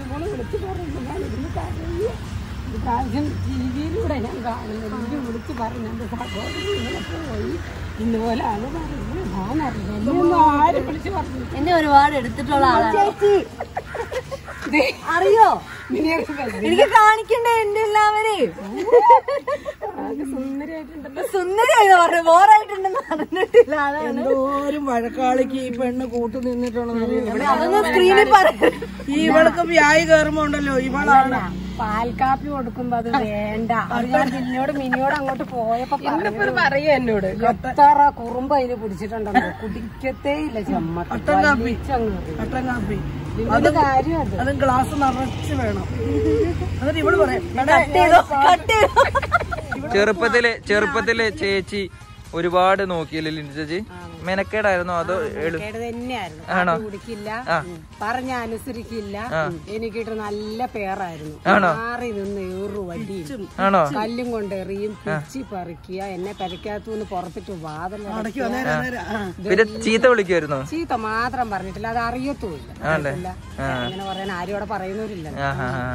ടിവിയിലൂടെ ഞാൻ കാണുന്നത് എനിക്ക് വിളിച്ച് പറഞ്ഞു എന്റെ സഹോദരി ഇങ്ങനെ പോയി ഇന്നുപോലാണ് പറയുന്നത് ഞാൻ അറിയില്ല ആരും വിളിച്ച് പറഞ്ഞു എന്നെ ഒരുപാട് എടുത്തിട്ടുള്ള ആളാണ് അറിയോ എനിക്ക് കാണിക്കണ്ടേ എന്റെ എല്ലാവരെയും സുന്ദരിയായി പറഞ്ഞു ബോറായിട്ടുണ്ടെന്ന് പറഞ്ഞിട്ടില്ല അതാണ് എന്തോരം വഴക്കാളിക്ക് ഈ പെണ്ണ് കൂട്ടു നിന്നിട്ടുള്ളത് അതൊന്നും സ്ക്രീനിൽ പറയും ഈ ഇവൾക്ക് വ്യായി കയറുമ്പോ ഉണ്ടല്ലോ ഇവളാണ് പാൽക്കാപ്പി കൊടുക്കുമ്പോ അത് വേണ്ട അത് ഞാൻ നിന്നോട് മിനിയോട് അങ്ങോട്ട് പോയപ്പോ പറയാ എന്നോട് എത്ര കുറുമ്പ് അതിന് പിടിച്ചിട്ടുണ്ടല്ലോ കുടിക്കത്തേ ഇല്ല ചെമ്മ കട്ടൻ കാപ്പി കട്ടൻ കാപ്പി അത് കാര്യം അത് അതും ഗ്ലാസ് നിറച്ച് വേണം എന്നിട്ട് ഇവള് പറയാം കട്ട് ചെയ്തോ കട്ട് ചെയ്തോ ചെറുപ്പത്തില് ചെറുപ്പത്തില് ചേച്ചി ഒരുപാട് നോക്കിയല്ലേ ലിൻഡു ചേച്ചി മെനക്കേടായിരുന്നോ അതോ എളു കേട് തന്നെയായിരുന്നു ആണോ? കാപ്പി കുടിക്കില്ല പറഞ്ഞ അനുസരിക്കില്ല എനിക്കിട്ട് നല്ല പേറായിരുന്നു ആണോ? മാറി നിന്ന് ഏറു വടിയും ആണോ കല്ലും കൊണ്ട് എറിയും പിച്ചി പറിക്കുക എന്നെ പെരക്കകത്തുനിന്ന് പുറത്തിട്ട് വാതിൽ പിന്നെ ചീത്ത വിളിക്കുമായിരുന്നോ ചീത്ത മാത്രം പറഞ്ഞിട്ടില്ല അത് അറിയത്തുമില്ല ആണ്ടേ ഇല്ല. അങ്ങനെ പറയാൻ ആരും അവിടെ പറയുന്നവരില്ല ആ ആ ആ.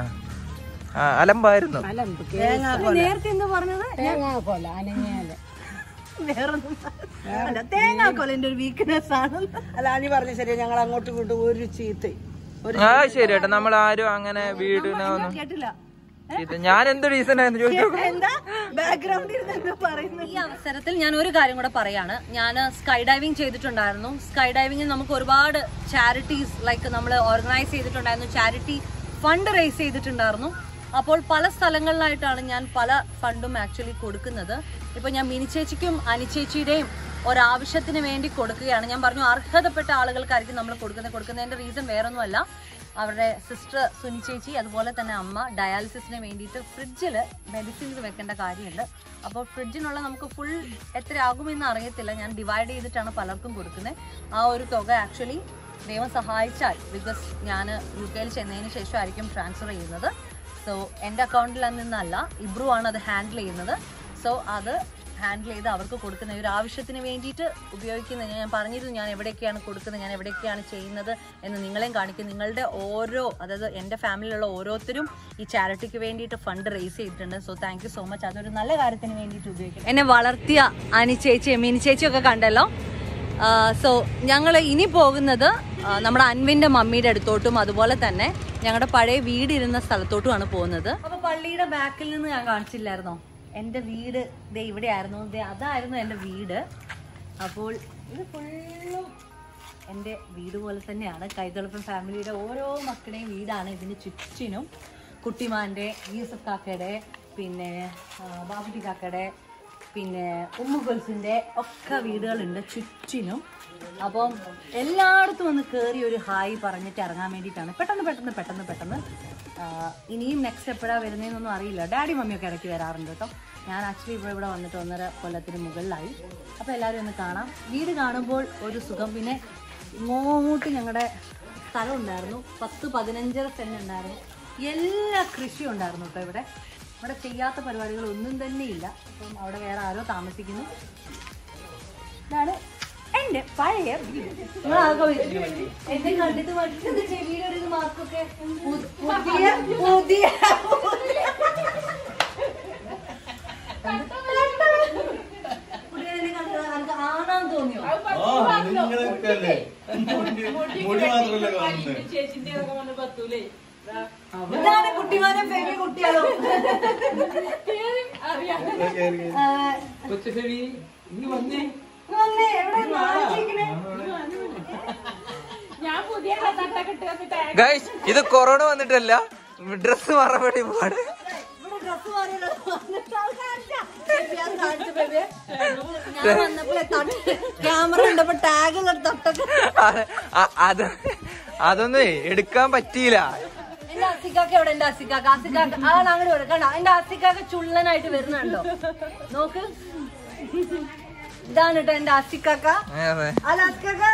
ആ അലമ്പായിരുന്നു അല്ല എന്ത് നേരത്തെ എന്താ പറഞ്ഞത് തേങ്ങാക്കൊല അനങ്ങിയാല് വേറൊന്നും അല്ല തേങ്ങാക്കൊലന്റെ ഒരു വീക്ക്നെസ് ആണ് അല്ല അനി പറഞ്ഞ ശരിയാ ഞങ്ങൾ അങ്ങോട്ടും ഇങ്ങോട്ടും ഒരു ചീത്ത ഒരു ആ ശരി ഏട്ടാ നമ്മൾ ആരും അങ്ങനെ വീടിനൊന്നും കേട്ടില്ല ചീത്ത ഞാൻ എന്ത് റീസൺ ആയിരുന്നു ചോദിച്ചു എന്താ ബാക്ക്ഗ്രൗണ്ടിൽ നിന്ന് പറയുന്നത് ഈ അവസരത്തിൽ ഞാൻ ഒരു കാര്യം കൂടെ പറയാണ് ഞാൻ സ്കൈ ഡൈവിംഗ് ചെയ്തിട്ടുണ്ടായിരുന്നു സ്കൈ ഡൈവിംഗിൽ നമുക്ക് ഒരുപാട് ചാരിറ്റീസ് ലൈക്ക് നമ്മൾ ഓർഗനൈസ് ചെയ്തിട്ടുണ്ടായിരുന്നു ചാരിറ്റി ഫണ്ട് റേസ് ചെയ്തിട്ടുണ്ടായിരുന്നു അപ്പോൾ പല സ്ഥലങ്ങളിലായിട്ടാണ് ഞാൻ പല ഫണ്ടും ആക്ച്വലി കൊടുക്കുന്നത് ഇപ്പൊ ഞാൻ മിനിച്ചേച്ചിക്കും അനിച്ചേച്ചിയുടെയും ഒരാവശ്യത്തിന് വേണ്ടി കൊടുക്കുകയാണ് ഞാൻ പറഞ്ഞു അർഹതപ്പെട്ട ആളുകൾക്കായിരിക്കും നമ്മൾ കൊടുക്കുന്നത് കൊടുക്കുന്നതിന്റെ റീസൺ വേറൊന്നുമല്ല അവരുടെ സിസ്റ്റർ സുനി ചേച്ചി അതുപോലെ തന്നെ അമ്മ ഡയാലിസിസിന് വേണ്ടിയിട്ട് ഫ്രിഡ്ജിൽ മെഡിസിൻസ് വെക്കേണ്ട കാര്യമുണ്ട് അപ്പോൾ ഫ്രിഡ്ജിനുള്ള നമുക്ക് ഫുൾ എത്ര ആകുമെന്ന് അറിയത്തില്ല ഞാൻ ഡിവൈഡ് ചെയ്തിട്ടാണ് പലർക്കും കൊടുക്കുന്നത് ആ ഒരു തുക ആക്ച്വലി ദൈവം സഹായിച്ചാൽ ബിക്കോസ് ഞാൻ യു കെയിൽ ചെന്നതിന് ശേഷമായിരിക്കും ട്രാൻസ്ഫർ ചെയ്യുന്നത് സോ എൻ്റെ അക്കൗണ്ടിൽ നിന്നല്ല ഇബ്രു ആണ് അത് ഹാൻഡിൽ ചെയ്യുന്നത് സോ അത് ഹാൻഡിൽ ചെയ്ത് അവർക്ക് കൊടുക്കുന്ന ഈ ഒരു ആവശ്യത്തിന് വേണ്ടിയിട്ട് ഉപയോഗിക്കുന്ന ഞാൻ പറഞ്ഞിരുന്നു ഞാൻ എവിടെയൊക്കെയാണ് കൊടുക്കുന്നത് ഞാൻ എവിടെയൊക്കെയാണ് ചെയ്യുന്നത് എന്ന് നിങ്ങളെയും കാണിക്കും നിങ്ങളുടെ ഓരോ അതായത് എൻ്റെ ഫാമിലിയിലുള്ള ഓരോരുത്തരും ഈ ചാരിറ്റിക്ക് വേണ്ടിയിട്ട് ഫണ്ട് റേസ് ചെയ്തിട്ടുണ്ട് so thank you so much അതൊരു നല്ല കാര്യത്തിന് വേണ്ടിയിട്ട് ഉപയോഗിക്കും എന്നെ വളർത്തിയ അനി ചേച്ചി മിനി ചേച്ചിയൊക്കെ കണ്ടല്ലോ സോ ഞങ്ങൾ ഇനി പോകുന്നത് ആ, നമ്മുടെ അൻവിന്റെ മമ്മിയുടെ അടുത്തോട്ടും അതുപോലെ തന്നെ ഞങ്ങളുടെ പഴയ വീടിരുന്ന സ്ഥലത്തോട്ടുമാണ് പോകുന്നത് അപ്പൊ പള്ളിയുടെ ബാക്കിൽ നിന്ന് ഞാൻ കാണിച്ചില്ലായിരുന്നോ എന്റെ വീട് ദേ ഇവിടെ ആയിരുന്നു ദേ അതായിരുന്നു എന്റെ വീട് അപ്പോൾ ഇത് ഫുള്ളും എൻ്റെ വീട് പോലെ തന്നെയാണ് കൈതൊളപ്പൻ ഫാമിലിയുടെ ഓരോ മക്കളുടെയും വീടാണ് ഇതിന് ചുറ്റിനും കുട്ടിമാൻ്റെ യൂസഫ് കാക്കയുടെ പിന്നെ ആ, ബാബുട്ടി കാക്കയുടെ പിന്നെ ഉമ്മു ഗുൽസിൻ്റെ ഒക്കെ വീടുകളുണ്ട് ചുറ്റിനും അപ്പം എല്ലായിടത്തും ഒന്ന് കയറി ഒരു ഹായ് പറഞ്ഞിട്ട് ഇറങ്ങാൻ വേണ്ടിയിട്ടാണ് പെട്ടെന്ന് പെട്ടെന്ന് പെട്ടെന്ന് പെട്ടെന്ന് ആ, ഇനിയും നെക്സ്റ്റ് എപ്പോഴാണ് വരുന്നതെന്നൊന്നും അറിയില്ല ഡാഡി മമ്മിയൊക്കെ ഇടയ്ക്ക് വരാറുണ്ട് കേട്ടോ ഞാൻ ആക്ച്വലി ഇവിടെ ഇവിടെ വന്നിട്ട് ഒന്നര കൊല്ലത്തിന് മുകളിലായി അപ്പോൾ എല്ലാവരും ഒന്ന് കാണാം വീട് കാണുമ്പോൾ ഒരു സുഖം പിന്നെ ഇങ്ങോട്ട് ഞങ്ങളുടെ സ്ഥലം ഉണ്ടായിരുന്നു പത്ത് പതിനഞ്ചര സെന്റ് ഉണ്ടായിരുന്നു എല്ലാ കൃഷിയും ഉണ്ടായിരുന്നു കേട്ടോ ഇവിടെ ഇവിടെ ചെയ്യാത്ത പരിപാടികൾ ഒന്നും തന്നെ ഇല്ല അപ്പം അവിടെ വേറെ ആരോ താമസിക്കുന്നു ഇതാണ് എന്റെ പഴയ വീട് നിങ്ങളാകെ വീട്ടിൽ എന്നെ കണ്ടിട്ട് മറ്റൊന്ന് ചെവിയുടെ ഒരു മാർക്കൊക്കെ പു- പുതിയ പുതിയ പുള്ളിയെ കണ്ടത് എനിക്ക് ആണാന്ന് തോന്നിയോ മുടി മാത്രമല്ല കാണുന്നത് ഇതാണ് കുട്ടിമാരെ ഫെമി കുട്ടിയാലോ കൊച്ചു ഫെവി ഇനി വന്നേ വന്നേ എവിടെ നാണിച്ചിരിക്കണേ ഗൈസ് ഇത് കൊറോണ വന്നിട്ടല്ല ഡ്രസ് മാറാൻ വേണ്ടി പാട് ഇവിടെ ഡ്രസ് മാറിയല്ലോ വന്നിട്ട് അത് കാണിച്ചാ. ബേബി, അത് കാണിച്ചു ബേബി. ഞാൻ വന്നപ്പോ ക്യാമറ ഉണ്ടപ്പോ ടാഗ് തട്ടൊക്കെ അ- അ- അത് അതൊന്നും എടുക്കാൻ പറ്റിയില്ല എന്റെ അസിക്കാക്ക എവിടെ എന്റെ അസിക്കാക്ക അസിക്കാക്ക ആ അങ്ങോട്ട് വരും കണ്ടോ എന്റെ അസിക്കാക്ക ചുള്ളനായിട്ട് വരുന്നുണ്ടോ നോക്ക് ഇതാണ് കേട്ടോ എന്റെ അസിക്കാക്ക അതെ അല്ല അസിക്കാക്ക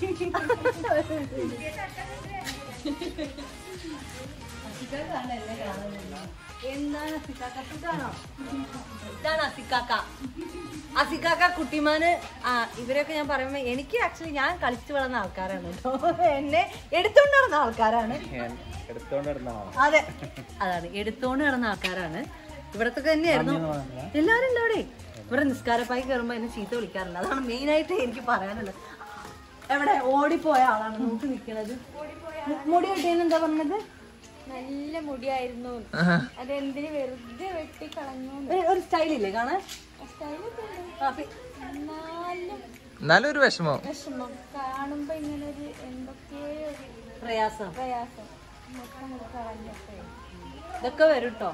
അസിക്കാക്കാണ് എന്നെ കാണുന്നത്. എന്താണ് അസിക്കാക്ക സുഖാണോ ഇതാണ് അസിക്കാക്ക അസിക്കാക്ക കുട്ടിമാന് ആ ഇവരൊക്കെ ഞാൻ പറയുമ്പോ എനിക്ക് ആക്ച്വലി ഞാൻ കളിച്ചു വളർന്ന ആൾക്കാരാണ് കേട്ടോ എന്നെ എടുത്തോണ്ട് നടന്ന ആൾക്കാരാണ് എടുത്തോണ്ട് നടന്നതാണ് അതെ അതാണ് എടുത്തോണ്ട് നടന്ന ആൾക്കാരാണ് ഇവിടത്തെ തന്നെയായിരുന്നു എല്ലാവരും ഉണ്ട് അവിടെ ഇവിടെ നിസ്കാരപ്പായി കയറുമ്പോ എന്നെ ചീത്ത വിളിക്കാറുണ്ട് അതാണ് മെയിൻ ആയിട്ട് എനിക്ക് പറയാനുള്ളത് എവിടെ ഓടിപ്പോയ ആളാണ് നോക്കി നിൽക്കുന്നത് മുടി കിട്ടിയെന്ന് എന്താ പറഞ്ഞത് നല്ല മുടിയായിരുന്നു അതെന്തിന് വെറുതെ വെട്ടി കളഞ്ഞു ഒരു- ഒരു സ്റ്റൈലില്ലേ കാണാൻ സ്റ്റൈലൊക്കെ ഉണ്ട് ആ, പി- എന്നാലും എന്നാലും ഒരു വിഷമം വിഷമം കാണുമ്പോ ഇങ്ങനെ ഒരു എന്തൊക്കെയോ ഒരു പ്രയാസം പ്രയാസം മൊത്തം കൂടെ കളഞ്ഞപ്പോ ഇതൊക്കെ വരും കേട്ടോ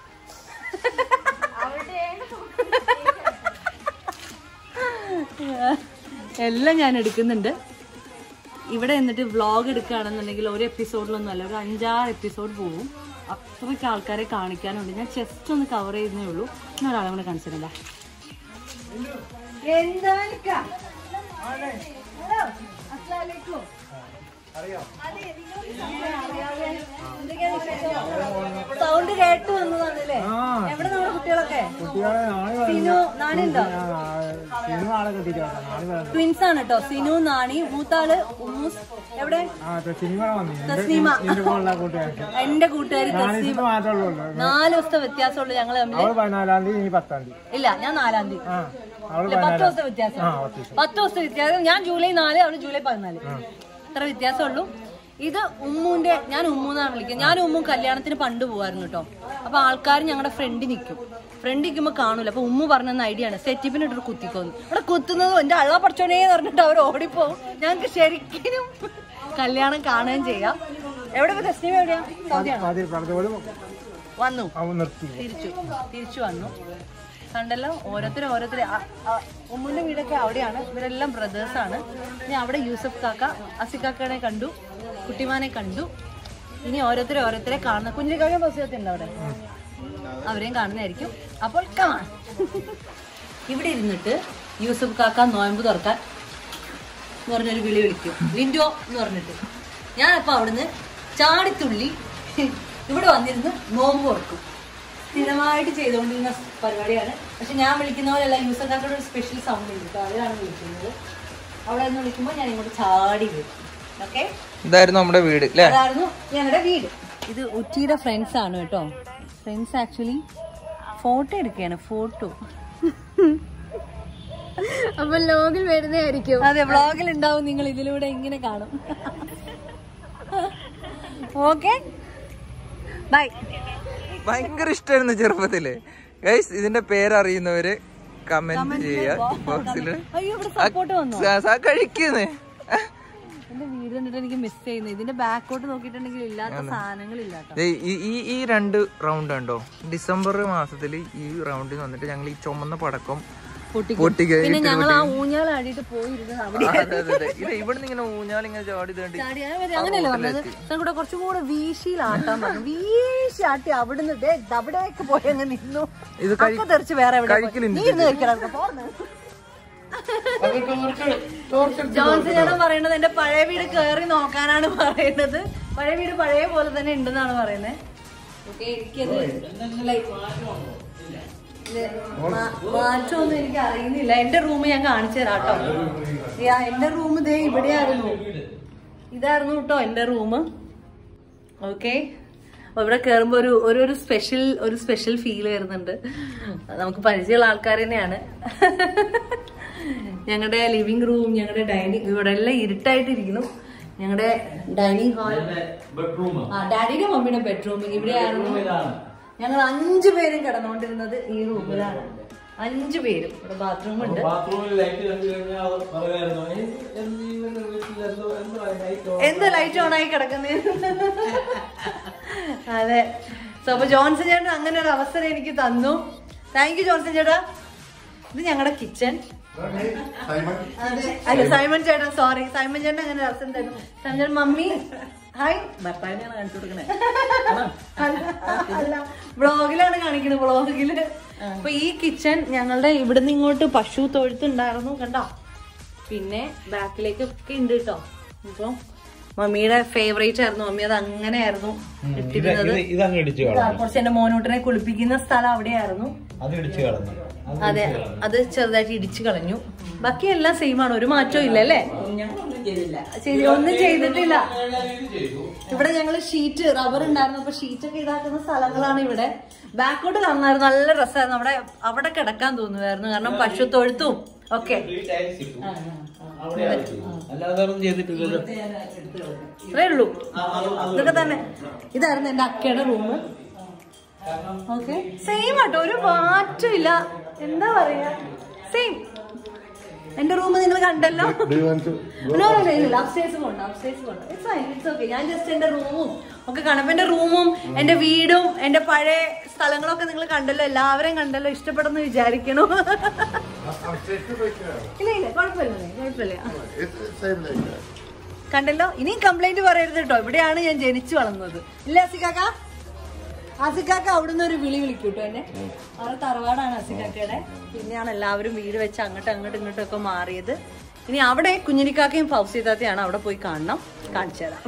അവിടെയാണ് എല്ലാം ഞാൻ എടുക്കുന്നുണ്ട് ഇവിടെ എന്നിട്ട് വ്ളോഗ് എടുക്കുകയാണെന്നുണ്ടെങ്കിൽ ഒരു എപ്പിസോഡിലൊന്നും അല്ല ഒരു അഞ്ചാറ് എപ്പിസോഡ് പോകും അത്രയ്ക്ക് ആൾക്കാരെ കാണിക്കാനുണ്ട് ഞാൻ ജസ്റ്റ് ഒന്ന് കവർ ചെയ്യുന്നേ ഉള്ളൂ ഞാൻ ഒരാളെ കൂടെ കാണിച്ചിട്ടില്ല സൗണ്ട് കേട്ട് വന്നതാണല്ലേ എവിടെ നമ്മുടെ കുട്ടികളൊക്കെ സിനു നാണിണ്ടോ ട്വിൻസ് ആണ് കേട്ടോ സിനു നാണി മൂത്താള് ഉമ്മൂസ് എവിടെ തസ്നീമ എന്റെ കൂട്ടുകാരി തസ്നീമ നാല് ദിവസത്തെ വ്യത്യാസമുള്ളൂ ഞങ്ങള് തമ്മില് പതിനാലാം തീയതി ഇനി പത്താം തീയതി ഇല്ല ഞാൻ നാലാം തീയതി അവള് ഇല്ല, പത്ത് ദിവസത്തെ വ്യത്യാസം പത്ത് ദിവസത്തെ വ്യത്യാസം ഞാൻ ജൂലൈ നാല് അവള് ജൂലൈ പതിനാല് അത്ര വ്യത്യാസമുള്ളൂ ഇത് ഉമ്മുന്റെ ഞാൻ ഉമ്മൂന്നാണ് വിളിക്കുന്നത് ഞാൻ ഉമ്മും കല്യാണത്തിന് പണ്ട് പോവായിരുന്നു കേട്ടോ അപ്പൊ ആൾക്കാർ ഞങ്ങളുടെ ഫ്രണ്ട് നിൽക്കും ഫ്രണ്ട് നിൽക്കുമ്പോ കാണൂല അപ്പൊ ഉമ്മ പറഞ്ഞ ഐഡിയ ആണ് സെറ്റിപ്പിന് ഇട്ടൊരു കുത്തിക്കോന്നു ഇവിടെ കുത്തുന്നത് എന്റെ അള്ള പഠിച്ചോനേ എന്ന് പറഞ്ഞിട്ട് അവർ ഓടിപ്പോവും ഞങ്ങൾക്ക് ശരിക്കും കല്യാണം കാണുകയും ചെയ്യാം എവിടെ ഇപ്പൊ തസ്നീം എവിടെയാ സൗദിയാണോ അതിൽ പറഞ്ഞതുപോലെ വന്നു അവൻ നിർത്തി തിരിച്ചു തിരിച്ചു വന്നു കണ്ടല്ലോ ഓരോരുത്തരും ഓരോരുത്തർ ഉമ്മുന്റെ വീടൊക്കെ അവിടെയാണ് ഇവരെല്ലാം ബ്രദേഴ്സ് ആണ് ഇനി അവിടെ യൂസഫ് കാക്ക അസിക്കാക്കനെ കണ്ടു കുട്ടിമാനെ കണ്ടു ഇനി ഓരോരുത്തരെ ഓരോരുത്തരെ കാണുന്ന കുഞ്ഞിക്കാക്ക ബസ്സിലത്തുണ്ട് അവിടെ അവരെയും കാണുന്നതായിരിക്കും അപ്പോൾ കമാൺ ഇവിടെ ഇരുന്നിട്ട് യൂസഫ് കാക്ക നോയമ്പ് തുറക്കാൻ എന്ന് പറഞ്ഞൊരു വിളി വിളിക്കും ലിൻഡോ എന്ന് പറഞ്ഞിട്ട് ഞാനപ്പോ അവിടുന്ന് ചാടിത്തുള്ളി ഇവിടെ വന്നിരുന്ന് നോമ്പ് തുറക്കും സ്ഥിരമായിട്ട് ചെയ്തുകൊണ്ടിരുന്ന പരിപാടിയാണ് പക്ഷെ ഞാൻ വിളിക്കുന്ന പോലെയല്ല യൂസർക്കാരുടെ ഒരു സ്പെഷ്യൽ സൗണ്ട് ഉണ്ട് കേട്ടോ അതിലാണ് വിളിക്കുന്നത് അവിടെ നിന്ന് വിളിക്കുമ്പോൾ ഞാൻ ഇങ്ങോട്ട് ചാടി വരും ഓക്കെ ഇതായിരുന്നു നമ്മുടെ വീട് അല്ലേ അതായിരുന്നു ഞങ്ങളുടെ വീട് ഇത് ഉറ്റിയുടെ ഫ്രണ്ട്സ് ആണ് കേട്ടോ ഫ്രണ്ട്സ് ആക്ച്വലി ഫോട്ടോ എടുക്കുകയാണ് ഫോട്ടോ അപ്പൊ ലോകിൽ വരുന്നതായിരിക്കും അതെ വ്ളോഗിൽ ഉണ്ടാവും നിങ്ങൾ ഇതിലൂടെ ഇങ്ങനെ കാണും ഓക്കെ ബൈ ഭയങ്കര ഇഷ്ടമായിരുന്നു ചെറുപ്പത്തില് ഗൈസ് ഇതിന്റെ പേരറിയുന്നവര് കമന്റ് ചെയ്യുക ബോക്സില് അയ്യോ ഇവിടെ സപ്പോർട്ട് വന്നു കഴിക്കുന്നേ എന്റെ വീട് കണ്ടിട്ട് എനിക്ക് മിസ് ചെയ്യുന്നു ഇതിന്റെ ബാക്കോട്ട് നോക്കിയിട്ടുണ്ടെങ്കിൽ ഇല്ലാത്ത സാധനങ്ങളില്ല കേട്ടോ ദേ ഈ ഈ- ഈ രണ്ട് റൗണ്ട് ഉണ്ടോ ഡിസംബർ മാസത്തിൽ ഈ റൗണ്ടിൽ വന്നിട്ട് ഞങ്ങൾ ഈ ചുമന്ന പടക്കം പൊട്ടിക്കുക പിന്നെ ഞങ്ങൾ ആ ഊഞ്ഞാലാടിയിട്ട് പോയിരുന്നത് അവിടെ അതെ അതെ അതെ ഇത് ഇവിടുന്ന് ഇങ്ങനെ ഊഞ്ഞാൽ ഇങ്ങനെ ചാടി തേണ്ടി ചാടി ഞാൻ വരെ അങ്ങനെയല്ലേ പറഞ്ഞത് ഞാൻ കൂടെ കുറച്ചും കൂടെ വീശിയിലാട്ടാൻ പറഞ്ഞു വീശി ആട്ടി അവിടുന്ന് ദേ അവിടേക്ക് പോയി അങ്ങ് നിന്നു ഇത് കഴി- അപ്പൊ തെറിച്ച് വേറെ എവിടെ പോയി. കഴിക്കലുണ്ട് നീ ഇരുന്ന് കഴിക്കണം പോന്ന്. ജോൺസൺ ചേട്ടൻ പറയുന്നത് എന്റെ പഴയ വീട് കേറി നോക്കാനാണ് പറയുന്നത് പഴയ വീട് പഴയ പോലെ തന്നെ ഉണ്ടെന്നാണ് പറയുന്നത് ഓക്കെ എനിക്കത് like ഇത് മാ- മാറ്റമൊന്നും എനിക്ക് അറിയുന്നില്ല എന്റെ റൂം ഞാൻ കാണിച്ചു തരാം കേട്ടോ യാ, എന്റെ റൂം ഇതേ ഇവിടെയായിരുന്നു ഇതായിരുന്നു കേട്ടോ എന്റെ റൂം ഓക്കെ ഇവിടെ കയറുമ്പോൾ ഒരു ഒരു ഒരു സ്പെഷ്യൽ ഒരു സ്പെഷ്യൽ ഫീൽ വരുന്നുണ്ട് നമുക്ക് പരിചയമുള്ള ആൾക്കാർ തന്നെയാണ് ഞങ്ങളുടെ ലിവിംഗ് റൂം ഞങ്ങളുടെ ഡൈനിങ് ഇവിടെ എല്ലാം ഇരുട്ടായിട്ടിരിക്കുന്നു ഞങ്ങളുടെ ഡൈനിങ് ഹാൾ ആ ഡാഡിയുടെ മമ്മിയുടെ ബെഡ്റൂം ഇവിടെയായിരുന്നു ഞങ്ങൾ അഞ്ചു പേരും കിടന്നുകൊണ്ടിരുന്നത് ഈ റൂമിലാണ് അഞ്ചു പേരും ഇവിടെ ബാത്റൂം ഉണ്ട് ബാത്റൂമിൽ ലൈറ്റ് കണ്ടു കഴിഞ്ഞാൽ അവർ പറയുമായിരുന്നു "ഏയ്, എന്ത് ഇവന്റെ വീട്ടിൽ എന്തോ എന്തോ ലൈറ്റ് ഓൺ എന്ത് ലൈറ്റ് ഓൺ ആയി കിടക്കുന്നത് അതെ സോ അപ്പൊ ജോൺസൺ ചേട്ടൻ അങ്ങനെ ഒരു അവസരം എനിക്ക് തന്നു താങ്ക് യു ജോൺസൺ ചേട്ടാ ഇത് ഞങ്ങളുടെ കിച്ചൺ അതെ അല്ല സൈമൺ ചേട്ടൻ സോറി സൈമൺ ചേട്ടൻ അങ്ങനെ ഒരു അവസരം തന്നു സൈമൺ ചേട്ടൻ മമ്മി ഹായ് ഭർത്താവിനെയാണ് കാണിച്ചു കൊടുക്കണേ അല്ല വ്ളോഗിലാണ് കാണിക്കുന്നത് വ്ളോഗില് അപ്പൊ ഈ കിച്ചൺ ഞങ്ങളുടെ ഇവിടുന്ന് ഇങ്ങോട്ട് പശു തൊഴുത്തുണ്ടായിരുന്നു കണ്ടോ പിന്നെ ബാക്കിലേക്ക് ഒക്കെ ഉണ്ട് കേട്ടോ ഇപ്പൊ മമ്മിയുടെ ഫേവറേറ്റ് ആയിരുന്നു മമ്മി അത് അങ്ങനെയായിരുന്നു ഇട്ടിരുന്നത് ഇതങ്ങ് ഇടിച്ചു ഇതാ, കുറച്ച് എന്റെ മോനൂട്ടിനെ കുളിപ്പിക്കുന്ന സ്ഥലം അവിടെയായിരുന്നു അത് ഇടിച്ചു കളഞ്ഞു അതെ അത് ചെറുതായിട്ട് ഇടിച്ചു കളഞ്ഞു ബാക്കി എല്ലാം സെയിം ആണ് ഒരു മാറ്റവും ഇല്ല അല്ലേ ശരി ഒന്നും ചെയ്തിട്ടില്ല ഇവിടെ ഞങ്ങള് ഷീറ്റ് റബ്ബർ ഉണ്ടായിരുന്നു അപ്പൊ ഷീറ്റ് ഒക്കെ ഇതാക്കുന്ന സ്ഥലങ്ങളാണ് ഇവിടെ ബാക്കോട്ട് കാണുന്നായിരുന്നു നല്ല രസമായിരുന്നു അവിടെ അവിടെ കിടക്കാൻ തോന്നുമായിരുന്നു കാരണം പശു തൊഴുത്തും ഒക്കെ അല്ലാതെ ഒന്നും ചെയ്തിട്ടില്ലല്ലോ ഇത്രേ ഉള്ളൂ ഇതൊക്കെ തന്നെ ഇതായിരുന്നു എന്റെ അക്കയുടെ റൂം ഓക്കെ സെയിം ആട്ടോ ഒരു മാറ്റം ഇല്ല എന്താ പറയാ സെയിം എന്റെ റൂം നിങ്ങൾ കണ്ടല്ലോ നോ നോ ഇല്ല അപ്സ്റ്റേഴ്സ് പോണ്ട അപ്സ്റ്റേഴ്സ് പോണ്ട ഇറ്റ്സ് ഫൈൻ ഇറ്റ്സ് ഓക്കെ ഞാൻ ജസ്റ്റ് എന്റെ റൂമും ഒക്കെ കാണും എന്റെ റൂമും എന്റെ വീടും എന്റെ പഴയ സ്ഥലങ്ങളൊക്കെ നിങ്ങൾ കണ്ടല്ലോ എല്ലാവരെയും കണ്ടല്ലോ ഇഷ്ടപ്പെടുന്നു വിചാരിക്കണു ഇല്ല ഇല്ല കുഴപ്പമില്ല കുഴപ്പമില്ല കണ്ടല്ലോ ഇനിയും കംപ്ലൈന്റ് പറയരുത് കേട്ടോ ഇവിടെയാണ് ഞാൻ ജനിച്ചു വളർന്നത് ഇല്ല അസിക്കാക്ക അസിക്കാക്ക അവിടുന്ന് ഒരു വിളി വിളിക്കും കേട്ടോ എന്നെ അവിടെ തറവാടാണ് അസിക്കാക്കയുടെ പിന്നെയാണ് എല്ലാവരും വീട് വെച്ച് അങ്ങോട്ടും അങ്ങോട്ടും ഇങ്ങോട്ടും ഒക്കെ മാറിയത് ഇനി അവിടെ കുഞ്ഞിനിക്കാക്കയും ഫൗസീതാത്തയാണ് അവിടെ പോയി കാണണം കാണിച്ചു തരാം